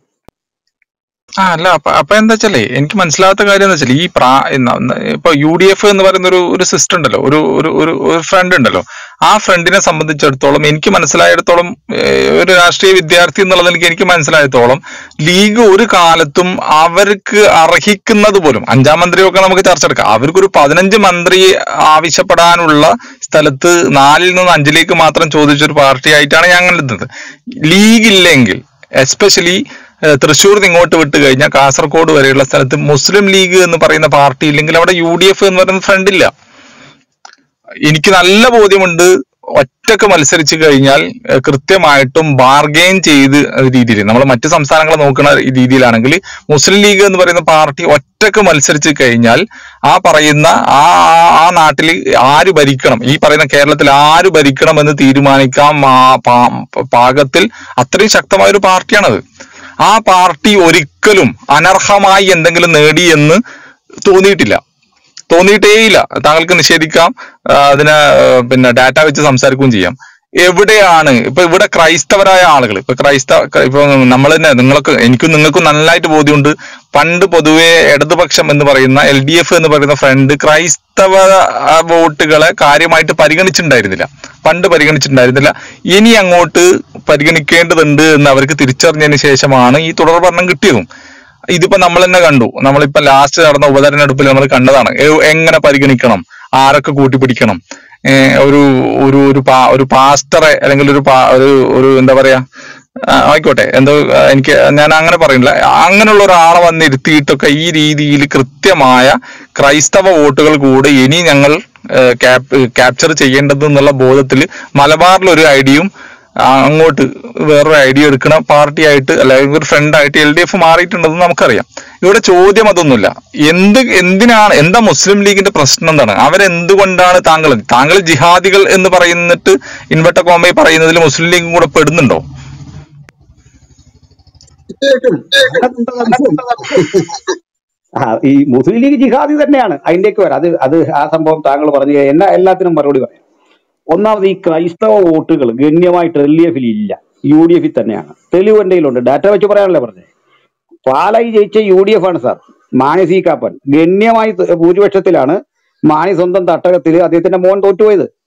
ആ അല്ല അപ്പൊ അപ്പൊ എന്താ വെച്ചാലേ എനിക്ക് മനസ്സിലാവാത്ത കാര്യം എന്താ വെച്ചാൽ ഈ പ്രാ ഇന്ന- ഇന്ന- ഇപ്പൊ യു ഡി എഫ് എന്ന് പറയുന്ന ഒരു ഒരു സിസ്റ്റം ഉണ്ടല്ലോ ഒരു ഒരു ഒരു ഒരു ഫ്രണ്ട് ഉണ്ടല്ലോ ആ ഫ്രണ്ടിനെ സംബന്ധിച്ചിടത്തോളം എനിക്ക് മനസ്സിലായിടത്തോളം ഏഹ്, ഒരു രാഷ്ട്രീയ വിദ്യാർത്ഥി എന്നുള്ള നിലയ്ക്ക് എനിക്ക് മനസ്സിലായിടത്തോളം ലീഗ് ഒരു കാലത്തും അവർക്ക് അർഹിക്കുന്നത് പോലും അഞ്ചാം മന്ത്രിയൊക്കെ നമുക്ക് ചർച്ച എടുക്കാം അവർക്കൊരു പതിനഞ്ച് മന്ത്രി ആവശ്യപ്പെടാനുള്ള സ്ഥലത്ത് നാലിൽ നിന്ന് അഞ്ചിലേക്ക് മാത്രം ചോദിച്ചൊരു പാർട്ടി ആയിട്ടാണ് ഞങ്ങൾ ഇരുന്നത് ലീഗ് ഇല്ലെങ്കിൽ എസ്പെഷ്യലി തൃശ്ശൂർ നിന്ന് ഇങ്ങോട്ട് വിട്ട് കഴിഞ്ഞാൽ കാസർഗോഡ് വരെയുള്ള സ്ഥലത്ത് മുസ്ലിം ലീഗ് എന്ന് പറയുന്ന പാർട്ടി ഇല്ലെങ്കിൽ അവിടെ യു ഡി എഫ് എന്ന് പറയുന്ന ഫ്രണ്ട് ഇല്ല എനിക്ക് നല്ല ബോധ്യമുണ്ട് ഒറ്റക്ക് മത്സരിച്ചു കഴിഞ്ഞാൽ ഏഹ്, കൃത്യമായിട്ടും ബാർഗെയിൻ ചെയ്ത് രീതിയിൽ നമ്മൾ മറ്റ് സംസ്ഥാനങ്ങളെ നോക്കുന്ന രീതിയിലാണെങ്കിൽ മുസ്ലിം ലീഗ് എന്ന് പറയുന്ന പാർട്ടി ഒറ്റക്ക് മത്സരിച്ചു കഴിഞ്ഞാൽ ആ പറയുന്ന ആ ആ- ആ നാട്ടിൽ ആര് ഭരിക്കണം ഈ പറയുന്ന കേരളത്തിൽ ആര് ഭരിക്കണം എന്ന് തീരുമാനിക്കാം ആ പാ- പാകത്തിൽ അത്രയും ശക്തമായ ഒരു പാർട്ടിയാണത് ആ പാർട്ടി ഒരിക്കലും അനർഹമായി എന്തെങ്കിലും നേടി എന്ന് തോന്നിയിട്ടില്ല തോന്നിയിട്ടേയില്ല താങ്കൾക്ക് നിഷേധിക്കാം ആ, അതിന് ആ, പിന്നെ ഡാറ്റ വെച്ച് സംസാരിക്കുകയും ചെയ്യാം എവിടെയാണ് ഇപ്പൊ ഇവിടെ ക്രൈസ്തവരായ ആളുകൾ ഇപ്പൊ ക്രൈസ്തവ ക്ര- ഇപ്പൊ നമ്മൾ തന്നെ നിങ്ങൾക്ക് എനിക്കും നിങ്ങൾക്കും നന്നായിട്ട് ബോധ്യമുണ്ട് പണ്ട് പൊതുവെ ഇടതുപക്ഷം എന്ന് പറയുന്ന എൽ ഡി എഫ് എന്ന് പറയുന്ന ഫ്രണ്ട് ക്രൈസ്തവ ആ, വോട്ടുകളെ കാര്യമായിട്ട് പരിഗണിച്ചിട്ടുണ്ടായിരുന്നില്ല പണ്ട് പരിഗണിച്ചിട്ടുണ്ടായിരുന്നില്ല ഇനി അങ്ങോട്ട് പരിഗണിക്കേണ്ടതുണ്ട് എന്ന് അവർക്ക് തിരിച്ചറിഞ്ഞതിന് ശേഷമാണ് ഈ തുടർ ഭരണം കിട്ടിയതും ഇതിപ്പോ നമ്മൾ തന്നെ കണ്ടു നമ്മളിപ്പോ ലാസ്റ്റ് നടന്ന ഉപതെരഞ്ഞെടുപ്പിൽ നമ്മൾ കണ്ടതാണ് എ- എങ്ങനെ പരിഗണിക്കണം ആരൊക്കെ കൂട്ടിപ്പിടിക്കണം ഏഹ് ഒരു ഒരു ഒരു പാ- ഒരു പാസ്റ്ററെ അല്ലെങ്കിൽ ഒരു പാ- ഒരു ഒരു എന്താ പറയാ ആ, ആയിക്കോട്ടെ എന്തോ ആ, എനിക്ക് ഞാൻ അങ്ങനെ പറയുന്നില്ല അങ്ങനെയുള്ള ഒരാളെ വന്നിരുത്തിയിട്ടൊക്കെ ഈ രീതിയിൽ കൃത്യമായ ക്രൈസ്തവ വോട്ടുകൾ കൂടെ ഇനി ഞങ്ങൾ ക്യാപ്ചർ ചെയ്യേണ്ടത് എന്നുള്ള ബോധത്തിൽ മലബാറിൽ ഒരു ഐഡിയയും ആ, അങ്ങോട്ട് വേറൊരു ഐഡിയ എടുക്കണ പാർട്ടിയായിട്ട് അല്ലെങ്കിൽ ഒരു ഫ്രണ്ടായിട്ട് എൽ ഡി എഫ് മാറിയിട്ടുണ്ടെന്ന് നമുക്കറിയാം ഇവിടെ ചോദ്യം അതൊന്നുമില്ല എന്ത് എന്തിനാണ് എന്താ മുസ്ലിം ലീഗിന്റെ പ്രശ്നം എന്താണ് അവരെന്തുകൊണ്ടാണ് താങ്കൾ താങ്കൾ ജിഹാദികൾ എന്ന് പറയുന്നിട്ട് ഇൻവെർട്ട കോമ്പയി പറയുന്നതിൽ മുസ്ലിം ലീഗും കൂടെ പെടുന്നുണ്ടോ തീർച്ചയായിട്ടും അതിനകത്തുണ്ട് സംശയം. ആ, ഈ മുസ്ലിം ലീഗ് ജിഹാദി തന്നെയാണ് അതിന്റെയൊക്കെ വരാം അത് അത് ആ സംഭവം താങ്കൾ പറഞ്ഞു എന്നാ എല്ലാത്തിനും മറുപടി പറയാം ഒന്നാമത് ഈ ക്രൈസ്തവ വോട്ടുകൾ ഗണ്യമായിട്ട് എൽ ഡി എഫിൽ ഇല്ല യു ഡി എഫിൽ തന്നെയാണ് തെളിവ് എന്റെ കയ്യിലുണ്ട് ഡാറ്റ വെച്ച് പറയാനല്ലേ പറഞ്ഞത് പാലായി ജയിച്ച യു ഡി എഫ് ആണ് സാർ മാണി സി കാപ്പൻ ഗണ്യമായി ത- ഭൂരിപക്ഷത്തിലാണ് മാണി സ്വന്തം തട്ടകത്തിൽ അദ്ദേഹത്തിന്റെ മോൻ തോറ്റുപോയത്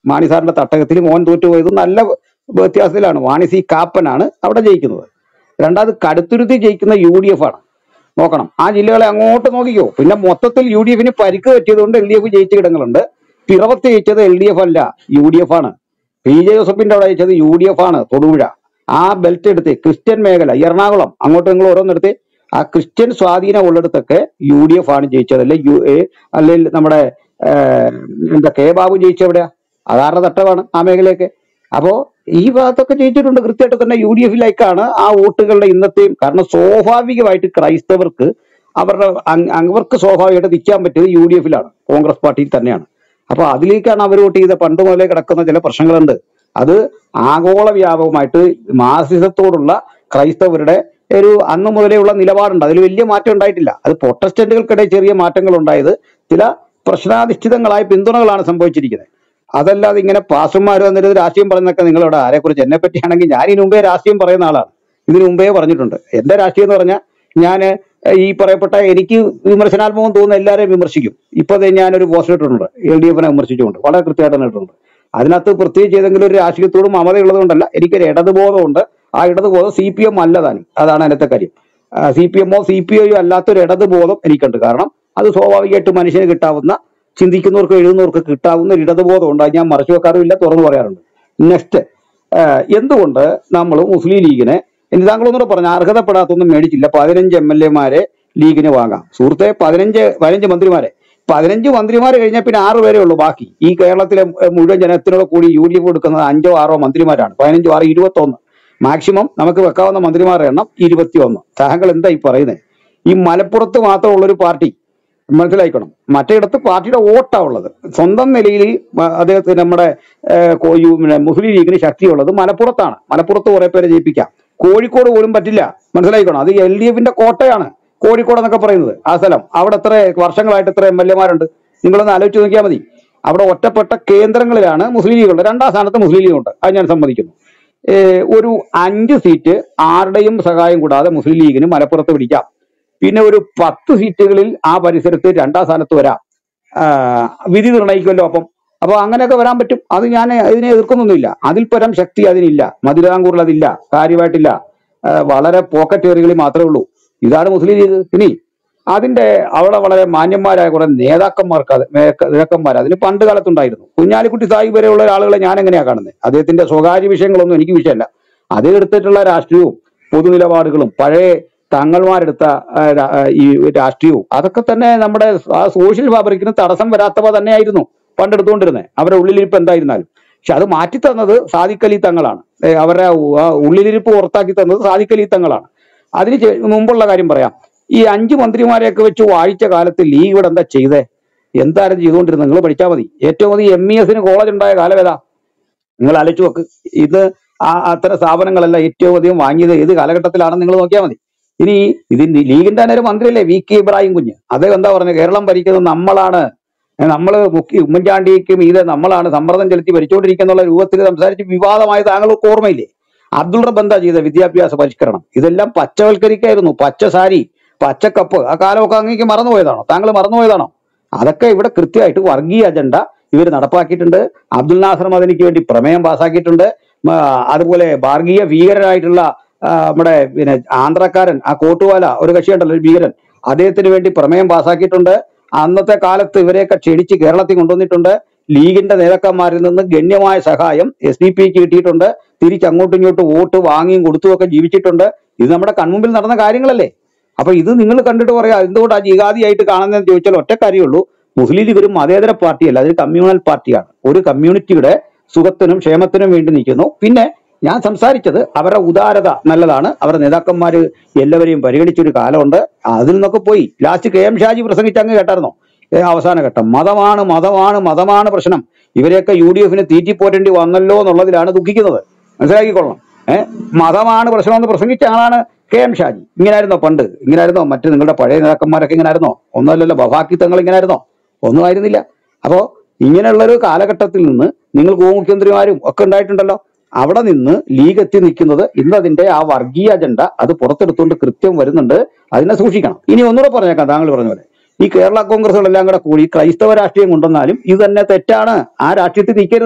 മാണി സാറിന്റെ തട്ടകത്തിൽ മോൻ തോറ്റുപോയത് നല്ല വ്യത്യാസത്തിലാണ് വാണി സി കാപ്പനാണ് അവിടെ ജയിക്കുന്നത് രണ്ടാമത് കടുത്തുരുത്തി ജയിക്കുന്ന യു ഡി എഫ് ആണ് നോക്കണം ആ ജില്ലകളെ അങ്ങോട്ട് നോക്കിക്കോ പിന്നെ മൊത്തത്തിൽ യു ഡി എഫിന് പരിക്ക് പറ്റിയതുകൊണ്ട് എൽ ഡി എഫ് ജയിച്ച ഇടങ്ങളുണ്ട് പിറവത്ത് ജയിച്ചത് എൽ ഡി എഫ് അല്ല യു ഡി എഫ് ആണ് പി ജെ ജോസഫിന്റെ അവിടെ ജയിച്ചത് യു ഡി എഫ് ആണ് തൊടുപുഴ ആ ബെൽറ്റ് എടുത്ത് ക്രിസ്ത്യൻ മേഖല എറണാകുളം അങ്ങോട്ട് നിങ്ങൾ ഓരോന്നെടുത്ത് ആ ക്രിസ്ത്യൻ സ്വാധീനം ഉള്ളിടത്തൊക്കെ യു ഡി എഫ് ആണ് ജയിച്ചത് അല്ലെ യു എ അല്ലെങ്കിൽ നമ്മുടെ ഏഹ്, എന്താ കെ ബാബു ജയിച്ചെവിടെയാ അതാരുടെ തട്ടമാണ് ആ മേഖലയൊക്കെ അപ്പോ ഈ ഭാഗത്തൊക്കെ ജയിച്ചിട്ടുണ്ട് കൃത്യമായിട്ട് തന്നെ യു ഡി എഫിലേക്കാണ് ആ വോട്ടുകളുടെ ഇന്നത്തെയും കാരണം സ്വാഭാവികമായിട്ട് ക്രൈസ്തവർക്ക് അവരുടെ അങ് അവർക്ക് സ്വാഭാവികമായിട്ട് നിൽക്കാൻ പറ്റിയത് യു ഡി എഫിലാണ് കോൺഗ്രസ് പാർട്ടിയിൽ തന്നെയാണ് അപ്പൊ അതിലേക്കാണ് അവർ വോട്ട് ചെയ്ത പണ്ട് മുതലേ കിടക്കുന്ന ചില പ്രശ്നങ്ങളുണ്ട് അത് ആഗോള വ്യാപകമായിട്ട് മാർസിസത്തോടുള്ള ക്രൈസ്തവരുടെ ഒരു അന്ന് മുതലേ ഉള്ള നിലപാടുണ്ട് അതിൽ വലിയ മാറ്റം ഉണ്ടായിട്ടില്ല അത് പ്രൊട്ടസ്റ്റന്റുകൾക്കിടെ ചെറിയ മാറ്റങ്ങൾ ഉണ്ടായത് ചില പ്രശ്നാധിഷ്ഠിതങ്ങളായ പിന്തുണകളാണ് സംഭവിച്ചിരിക്കുന്നത് അതല്ലാതെ ഇങ്ങനെ പാസ്റ്റർമാർ വന്നിട്ട് രാഷ്ട്രീയം പറയുന്നൊക്കെ നിങ്ങളോട് ആരെക്കുറിച്ച് എന്നെ പറ്റിയാണെങ്കിൽ ഞാൻ ഇതിനു മുമ്പേ രാഷ്ട്രീയം പറയുന്ന ആളാണ് ഇതിനു മുമ്പേ പറഞ്ഞിട്ടുണ്ട് എന്റെ രാഷ്ട്രീയം എന്ന് പറഞ്ഞാൽ ഞാൻ ഈ പറയപ്പെട്ട എനിക്ക് വിമർശനാത്മകം തോന്നുന്ന എല്ലാവരെയും വിമർശിക്കും ഇപ്പൊ ദേ ഞാനൊരു പോസ്റ്റ് ഇട്ടിട്ടുണ്ട് എൽ ഡി എഫിനെ വിമർശിച്ചുകൊണ്ട് വളരെ കൃത്യമായിട്ട് തന്നെ ഇട്ടിട്ടുണ്ട് അതിനകത്ത് പ്രത്യേകിച്ച് ഏതെങ്കിലും ഒരു രാഷ്ട്രീയത്തോടും മമതയുള്ളത് കൊണ്ടല്ല എനിക്കൊരു ഇടതുബോധമുണ്ട് ആ ഇടതുബോധം സി പി എം അല്ലതാനും അതാണ് അതിനകത്തെ കാര്യം സി പി എമ്മോ സി പി ഐയോ അല്ലാത്തൊരു ഇടതുബോധം എനിക്കുണ്ട് കാരണം അത് സ്വാഭാവികമായിട്ട് മനുഷ്യന് കിട്ടാവുന്ന ചിന്തിക്കുന്നവർക്ക് എഴുതുന്നവർക്ക് കിട്ടാവുന്ന ഒരു ഇടതുബോധം ഉണ്ട് അത് ഞാൻ മറച്ചു വെക്കാറുമില്ല തുറന്നു പറയാറുണ്ട് നെക്സ്റ്റ് എന്തുകൊണ്ട് നമ്മൾ മുസ്ലിം ലീഗിനെ ഇനി താങ്കൾ ഒന്നുകൂടെ പറഞ്ഞു അർഹതപ്പെടാത്തൊന്നും മേടിച്ചില്ല പതിനഞ്ച് എം എൽ എമാരെ ലീഗിന് വാങ്ങാം സുഹൃത്തെ പതിനഞ്ച് പതിനഞ്ച് മന്ത്രിമാരെ പതിനഞ്ച് മന്ത്രിമാർ കഴിഞ്ഞാൽ പിന്നെ ആറ് പേരേ ഉള്ളൂ ബാക്കി ഈ കേരളത്തിലെ ഏഹ്, മുഴുവൻ ജനത്തിനോട് കൂടി യു ഡി എഫ് കൊടുക്കുന്നത് അഞ്ചോ ആറോ മന്ത്രിമാരാണ് പതിനഞ്ചോ ആറ് ഇരുപത്തൊന്ന് മാക്സിമം നമുക്ക് വെക്കാവുന്ന മന്ത്രിമാരുടെ എണ്ണം ഇരുപത്തിയൊന്ന് താങ്കൾ എന്താ ഈ പറയുന്നത് ഈ മലപ്പുറത്ത് മാത്രമുള്ള ഒരു പാർട്ടി മനസ്സിലാക്കണം മറ്റേടത്ത് പാർട്ടിയുടെ വോട്ടാ ഉള്ളത് സ്വന്തം നിലയിൽ മ- അദ്ദേഹത്തിന് നമ്മുടെ ഏഹ്, കോ- യു- പിന്നെ മുസ്ലിം ലീഗിന് ശക്തിയുള്ളത് മലപ്പുറത്താണ് മലപ്പുറത്ത് കുറെ പേരെ ജയിപ്പിക്കാം കോഴിക്കോട് പോലും പറ്റില്ല മനസ്സിലാക്കണം അത് എൽ ഡി എഫിന്റെ കോട്ടയാണ് കോഴിക്കോട് എന്നൊക്കെ പറയുന്നത് ആ സ്ഥലം അവിടെ എത്ര വർഷങ്ങളായിട്ട് എത്ര എം എൽ എമാരുണ്ട് നിങ്ങളൊന്ന് ആലോചിച്ച് നോക്കിയാൽ മതി അവിടെ ഒറ്റപ്പെട്ട കേന്ദ്രങ്ങളിലാണ് മുസ്ലിം ലീഗ് ഉള്ളത് രണ്ടാം സ്ഥാനത്ത് മുസ്ലിം ലീഗ് ഉണ്ട് അത് ഞാൻ സമ്മതിക്കുന്നു ഏഹ് ഒരു അഞ്ച് സീറ്റ് ആരുടെയും സഹായം കൂടാതെ മുസ്ലിം ലീഗിന് മലപ്പുറത്ത് പിടിക്കാം പിന്നെ ഒരു പത്ത് സീറ്റുകളിൽ ആ പരിസരത്ത് രണ്ടാം സ്ഥാനത്ത് വരാം ആ, വിധി നിർണ്ണയിക്കുമല്ലോ അപ്പം അപ്പൊ അങ്ങനെയൊക്കെ വരാൻ പറ്റും അത് ഞാൻ ഇതിനെ എതിർക്കുന്നൊന്നുമില്ല അതിൽ പരം ശക്തി അതിനില്ല മധുരാങ്കൂറിൽ അതില്ല കാര്യമായിട്ടില്ല ആ, വളരെ പോക്കറ്റ് ഏറികളിൽ മാത്രമേ ഉള്ളൂ ഇതാണ് മുസ്ലിം ലീഗ് ഇനി അതിന്റെ അവിടെ വളരെ മാന്യന്മാരായ കുറെ നേതാക്കന്മാർക്ക് അത് മേക്ക- നേതാക്കന്മാർ അതിന് പണ്ട് കാലത്തുണ്ടായിരുന്നു കുഞ്ഞാലിക്കുട്ടി സാഹിബ് വരെയുള്ള ആളുകളെ ഞാൻ എങ്ങനെയാ കാണുന്നത് അദ്ദേഹത്തിന്റെ സ്വകാര്യ വിഷയങ്ങളൊന്നും എനിക്ക് വിഷയമല്ല അത് എടുത്തിട്ടുള്ള രാഷ്ട്രീയവും പൊതുനിലപാടുകളും പഴയ തങ്ങൾമാരെടുത്ത ആ, രാ- ആ, ഈ രാഷ്ട്രീയവും അതൊക്കെ തന്നെ നമ്മുടെ ആ സോഷ്യൽ ഫാബ്രിക്കിന് തടസ്സം വരാത്തവ തന്നെയായിരുന്നു പണ്ടെടുത്തുകൊണ്ടിരുന്നത് അവരുടെ ഉള്ളിലിരിപ്പ് എന്തായിരുന്നാലും പക്ഷെ അത് മാറ്റി തന്നത് സാദിഖലി തങ്ങളാണ് ഏ, അവരുടെ ഉ- ആ ഉള്ളിലിരിപ്പ് പുറത്താക്കി തന്നത് സാദിഖലി തങ്ങളാണ് അതിന് ചെ- മുമ്പുള്ള കാര്യം പറയാം ഈ അഞ്ച് മന്ത്രിമാരെയൊക്കെ വെച്ച് വാഴിച്ച കാലത്ത് ലീഗ് ഇവിടെ എന്താ ചെയ്തേ എന്തായാലും ചെയ്തുകൊണ്ടിരുന്നത് നിങ്ങൾ പഠിച്ചാൽ മതി ഏറ്റവും അധികം എം ഇ എസിന് കോളേജ് ഉണ്ടായ കാലം ഏതാ നിങ്ങൾ ആലോചിച്ച് നോക്ക് ഇത് ആ അത്തരം സ്ഥാപനങ്ങളെല്ലാം ഏറ്റവും അധികം വാങ്ങിയത് ഏത് കാലഘട്ടത്തിലാണെന്ന് നിങ്ങൾ നോക്കിയാൽ മതി ഇനി ഇതിന്റെ ലീഗിന്റെ തന്നെ ഒരു മന്ത്രിയല്ലേ വി കെ ഇബ്രാഹിം കുഞ്ഞ് അദ്ദേഹം എന്താ പറഞ്ഞത് കേരളം ഭരിക്കുന്നത് നമ്മളാണ് നമ്മൾ മുഖ്യ ഉമ്മൻചാണ്ടിക്കും ഇത് നമ്മളാണ് സമ്മർദ്ദം ചെലുത്തി ഭരിച്ചുകൊണ്ടിരിക്കുന്ന രൂപത്തിൽ സംസാരിച്ച് വിവാദമായ താങ്കൾക്ക് ഓർമ്മയില്ലേ അബ്ദുൾ റബ്ബ് എന്താ ചെയ്ത വിദ്യാഭ്യാസ പരിഷ്കരണം ഇതെല്ലാം പച്ചവൽക്കരിക്കായിരുന്നു പച്ച സാരി പച്ചക്കപ്പ് ആ കാലമൊക്കെ അങ്ങേക്ക് മറന്നുപോയതാണോ താങ്കൾ മറന്നുപോയതാണോ അതൊക്കെ ഇവിടെ കൃത്യമായിട്ട് വർഗീയ അജണ്ട ഇവർ നടപ്പാക്കിയിട്ടുണ്ട് അബ്ദുൽ നാസർ മദനിക്ക് വേണ്ടി പ്രമേയം പാസ്സാക്കിയിട്ടുണ്ട് മ, അതുപോലെ വർഗീയ ഭീകരനായിട്ടുള്ള ആ, നമ്മുടെ പിന്നെ ആന്ധ്രക്കാരൻ ആ കോട്ടുവാല ഒരു കക്ഷിയുണ്ടല്ലോ ഒരു ഭീകരൻ അദ്ദേഹത്തിന് വേണ്ടി പ്രമേയം പാസ്സാക്കിയിട്ടുണ്ട് അന്നത്തെ കാലത്ത് ഇവരെയൊക്കെ ക്ഷണിച്ച് കേരളത്തിൽ കൊണ്ടുവന്നിട്ടുണ്ട് ലീഗിന്റെ നേതാക്കന്മാരിൽ നിന്ന് ഗണ്യമായ സഹായം എസ് ഡി പിക്ക് കിട്ടിയിട്ടുണ്ട് തിരിച്ച് അങ്ങോട്ടും ഇങ്ങോട്ടും വോട്ട് വാങ്ങിയും കൊടുത്തുമൊക്കെ ജീവിച്ചിട്ടുണ്ട് ഇത് നമ്മുടെ കൺമുമ്പിൽ നടന്ന കാര്യങ്ങളല്ലേ അപ്പൊ ഇത് നിങ്ങൾ കണ്ടിട്ട് പറയാ എന്തുകൊണ്ടാ ജിഹാദിയായിട്ട് കാണുന്നതെന്ന് ചോദിച്ചാൽ ഒറ്റ കാര്യമുള്ളൂ മുസ്ലിം ലീഗ് ഒരു മതേതര പാർട്ടിയല്ല അതൊരു കമ്മ്യൂണൽ പാർട്ടിയാണ് ഒരു കമ്മ്യൂണിറ്റിയുടെ സുഖത്തിനും ക്ഷേമത്തിനും വേണ്ടി നിൽക്കുന്നു പിന്നെ ഞാൻ സംസാരിച്ചത് അവരുടെ ഉദാരത നല്ലതാണ് അവരുടെ നേതാക്കന്മാര് എല്ലാവരെയും പരിഗണിച്ചൊരു കാലമുണ്ട് അതിൽ നിന്നൊക്കെ പോയി ലാസ്റ്റ് കെ എം ഷാജി പ്രസംഗിച്ച് അങ്ങ് കേട്ടായിരുന്നോ ഏ, അവസാന ഘട്ടം മതമാണ് മതമാണ് മതമാണ് പ്രശ്നം ഇവരെയൊക്കെ യു ഡി എഫിന് തീറ്റിപ്പോറ്റേണ്ടി വന്നല്ലോ എന്നുള്ളതിലാണ് ദുഃഖിക്കുന്നത് മനസ്സിലാക്കിക്കൊള്ളണം ഏഹ് മതമാണ് പ്രശ്നമെന്ന് പ്രസംഗിച്ച ആളാണ് കെ എം ഷാജി ഇങ്ങനായിരുന്നോ പണ്ട് ഇങ്ങനായിരുന്നോ മറ്റു നിങ്ങളുടെ പഴയ നേതാക്കന്മാരൊക്കെ ഇങ്ങനായിരുന്നോ ഒന്നുമല്ലല്ലോ ബഫാക്കി തങ്ങൾ ഇങ്ങനായിരുന്നോ ഒന്നും ആയിരുന്നില്ല അപ്പോ ഇങ്ങനെയുള്ള ഒരു കാലഘട്ടത്തിൽ നിന്ന് നിങ്ങൾ ഉപമുഖ്യമന്ത്രിമാരും ഒക്കെ ഉണ്ടായിട്ടുണ്ടല്ലോ അവിടെ നിന്ന് ലീഗ് എത്തി നിൽക്കുന്നത് ഇന്ന് അതിന്റെ ആ വർഗീയ അജണ്ട അത് പുറത്തെടുത്തുകൊണ്ട് കൃത്യം വരുന്നുണ്ട് അതിനെ സൂക്ഷിക്കണം ഇനി ഒന്നുകൂടെ പറഞ്ഞേക്കാം താങ്കൾ പറഞ്ഞ പോലെ ഈ കേരള കോൺഗ്രസുകളെല്ലാം കൂടെ കൂടി ക്രൈസ്തവ രാഷ്ട്രീയം കൊണ്ടുവന്നാലും ഇത് തന്നെ തെറ്റാണ് ആ രാഷ്ട്രീയത്തിൽ നിൽക്കരുത്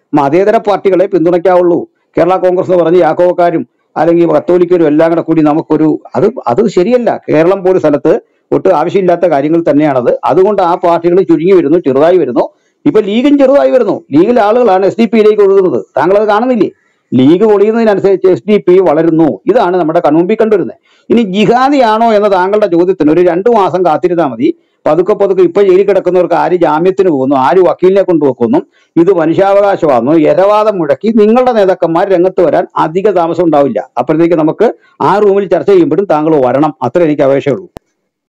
മതേതര പാർട്ടികളെ പിന്തുണയ്ക്കാവുള്ളൂ കേരള കോൺഗ്രസ് എന്ന് പറഞ്ഞ് യാക്കോക്കാരും അല്ലെങ്കിൽ കത്തോലിക്കരും എല്ലാം കൂടെ കൂടി നമുക്കൊരു അത് അത് ശരിയല്ല കേരളം പോലും സ്ഥലത്ത് ഒട്ടും ആവശ്യമില്ലാത്ത കാര്യങ്ങൾ തന്നെയാണത് അതുകൊണ്ട് ആ പാർട്ടികൾ ചുരുങ്ങി വരുന്നു ചെറുതായി വരുന്നു ഇപ്പൊ ലീഗും ചെറുതായി വരുന്നു ലീഗിലെ ആളുകളാണ് എസ് ഡി പിയിലേക്ക് ഒഴുകുന്നത് താങ്കൾ അത് കാണുന്നില്ലേ ലീഗ് പൊളിയുന്നതിനനുസരിച്ച് എസ് ഡി പി വളരുന്നു ഇതാണ് നമ്മുടെ കൺമുമ്പിൽ കണ്ടുവരുന്നത് ഇനി ജിഹാദിയാണോ എന്ന താങ്കളുടെ ചോദ്യത്തിന് ഒരു രണ്ടു മാസം കാത്തിരുന്നാൽ മതി പതുക്കെ പതുക്കെ ഇപ്പൊ ജയിലിൽ കിടക്കുന്നവർക്ക് ആര് ജാമ്യത്തിന് പോകുന്നു ആര് വക്കീലിനെ കൊണ്ടുവെക്കുന്നു ഇത് മനുഷ്യാവകാശമാണെന്നു എരവാദം മുഴക്കി നിങ്ങളുടെ നേതാക്കന്മാർ രംഗത്ത് വരാൻ അധിക താമസം ഉണ്ടാവില്ല അപ്പോഴത്തേക്ക് നമുക്ക് ആ റൂമിൽ ചർച്ച ചെയ്യുമ്പോഴും താങ്കൾ വരണം അത്ര എനിക്ക് അപേക്ഷയുള്ളൂ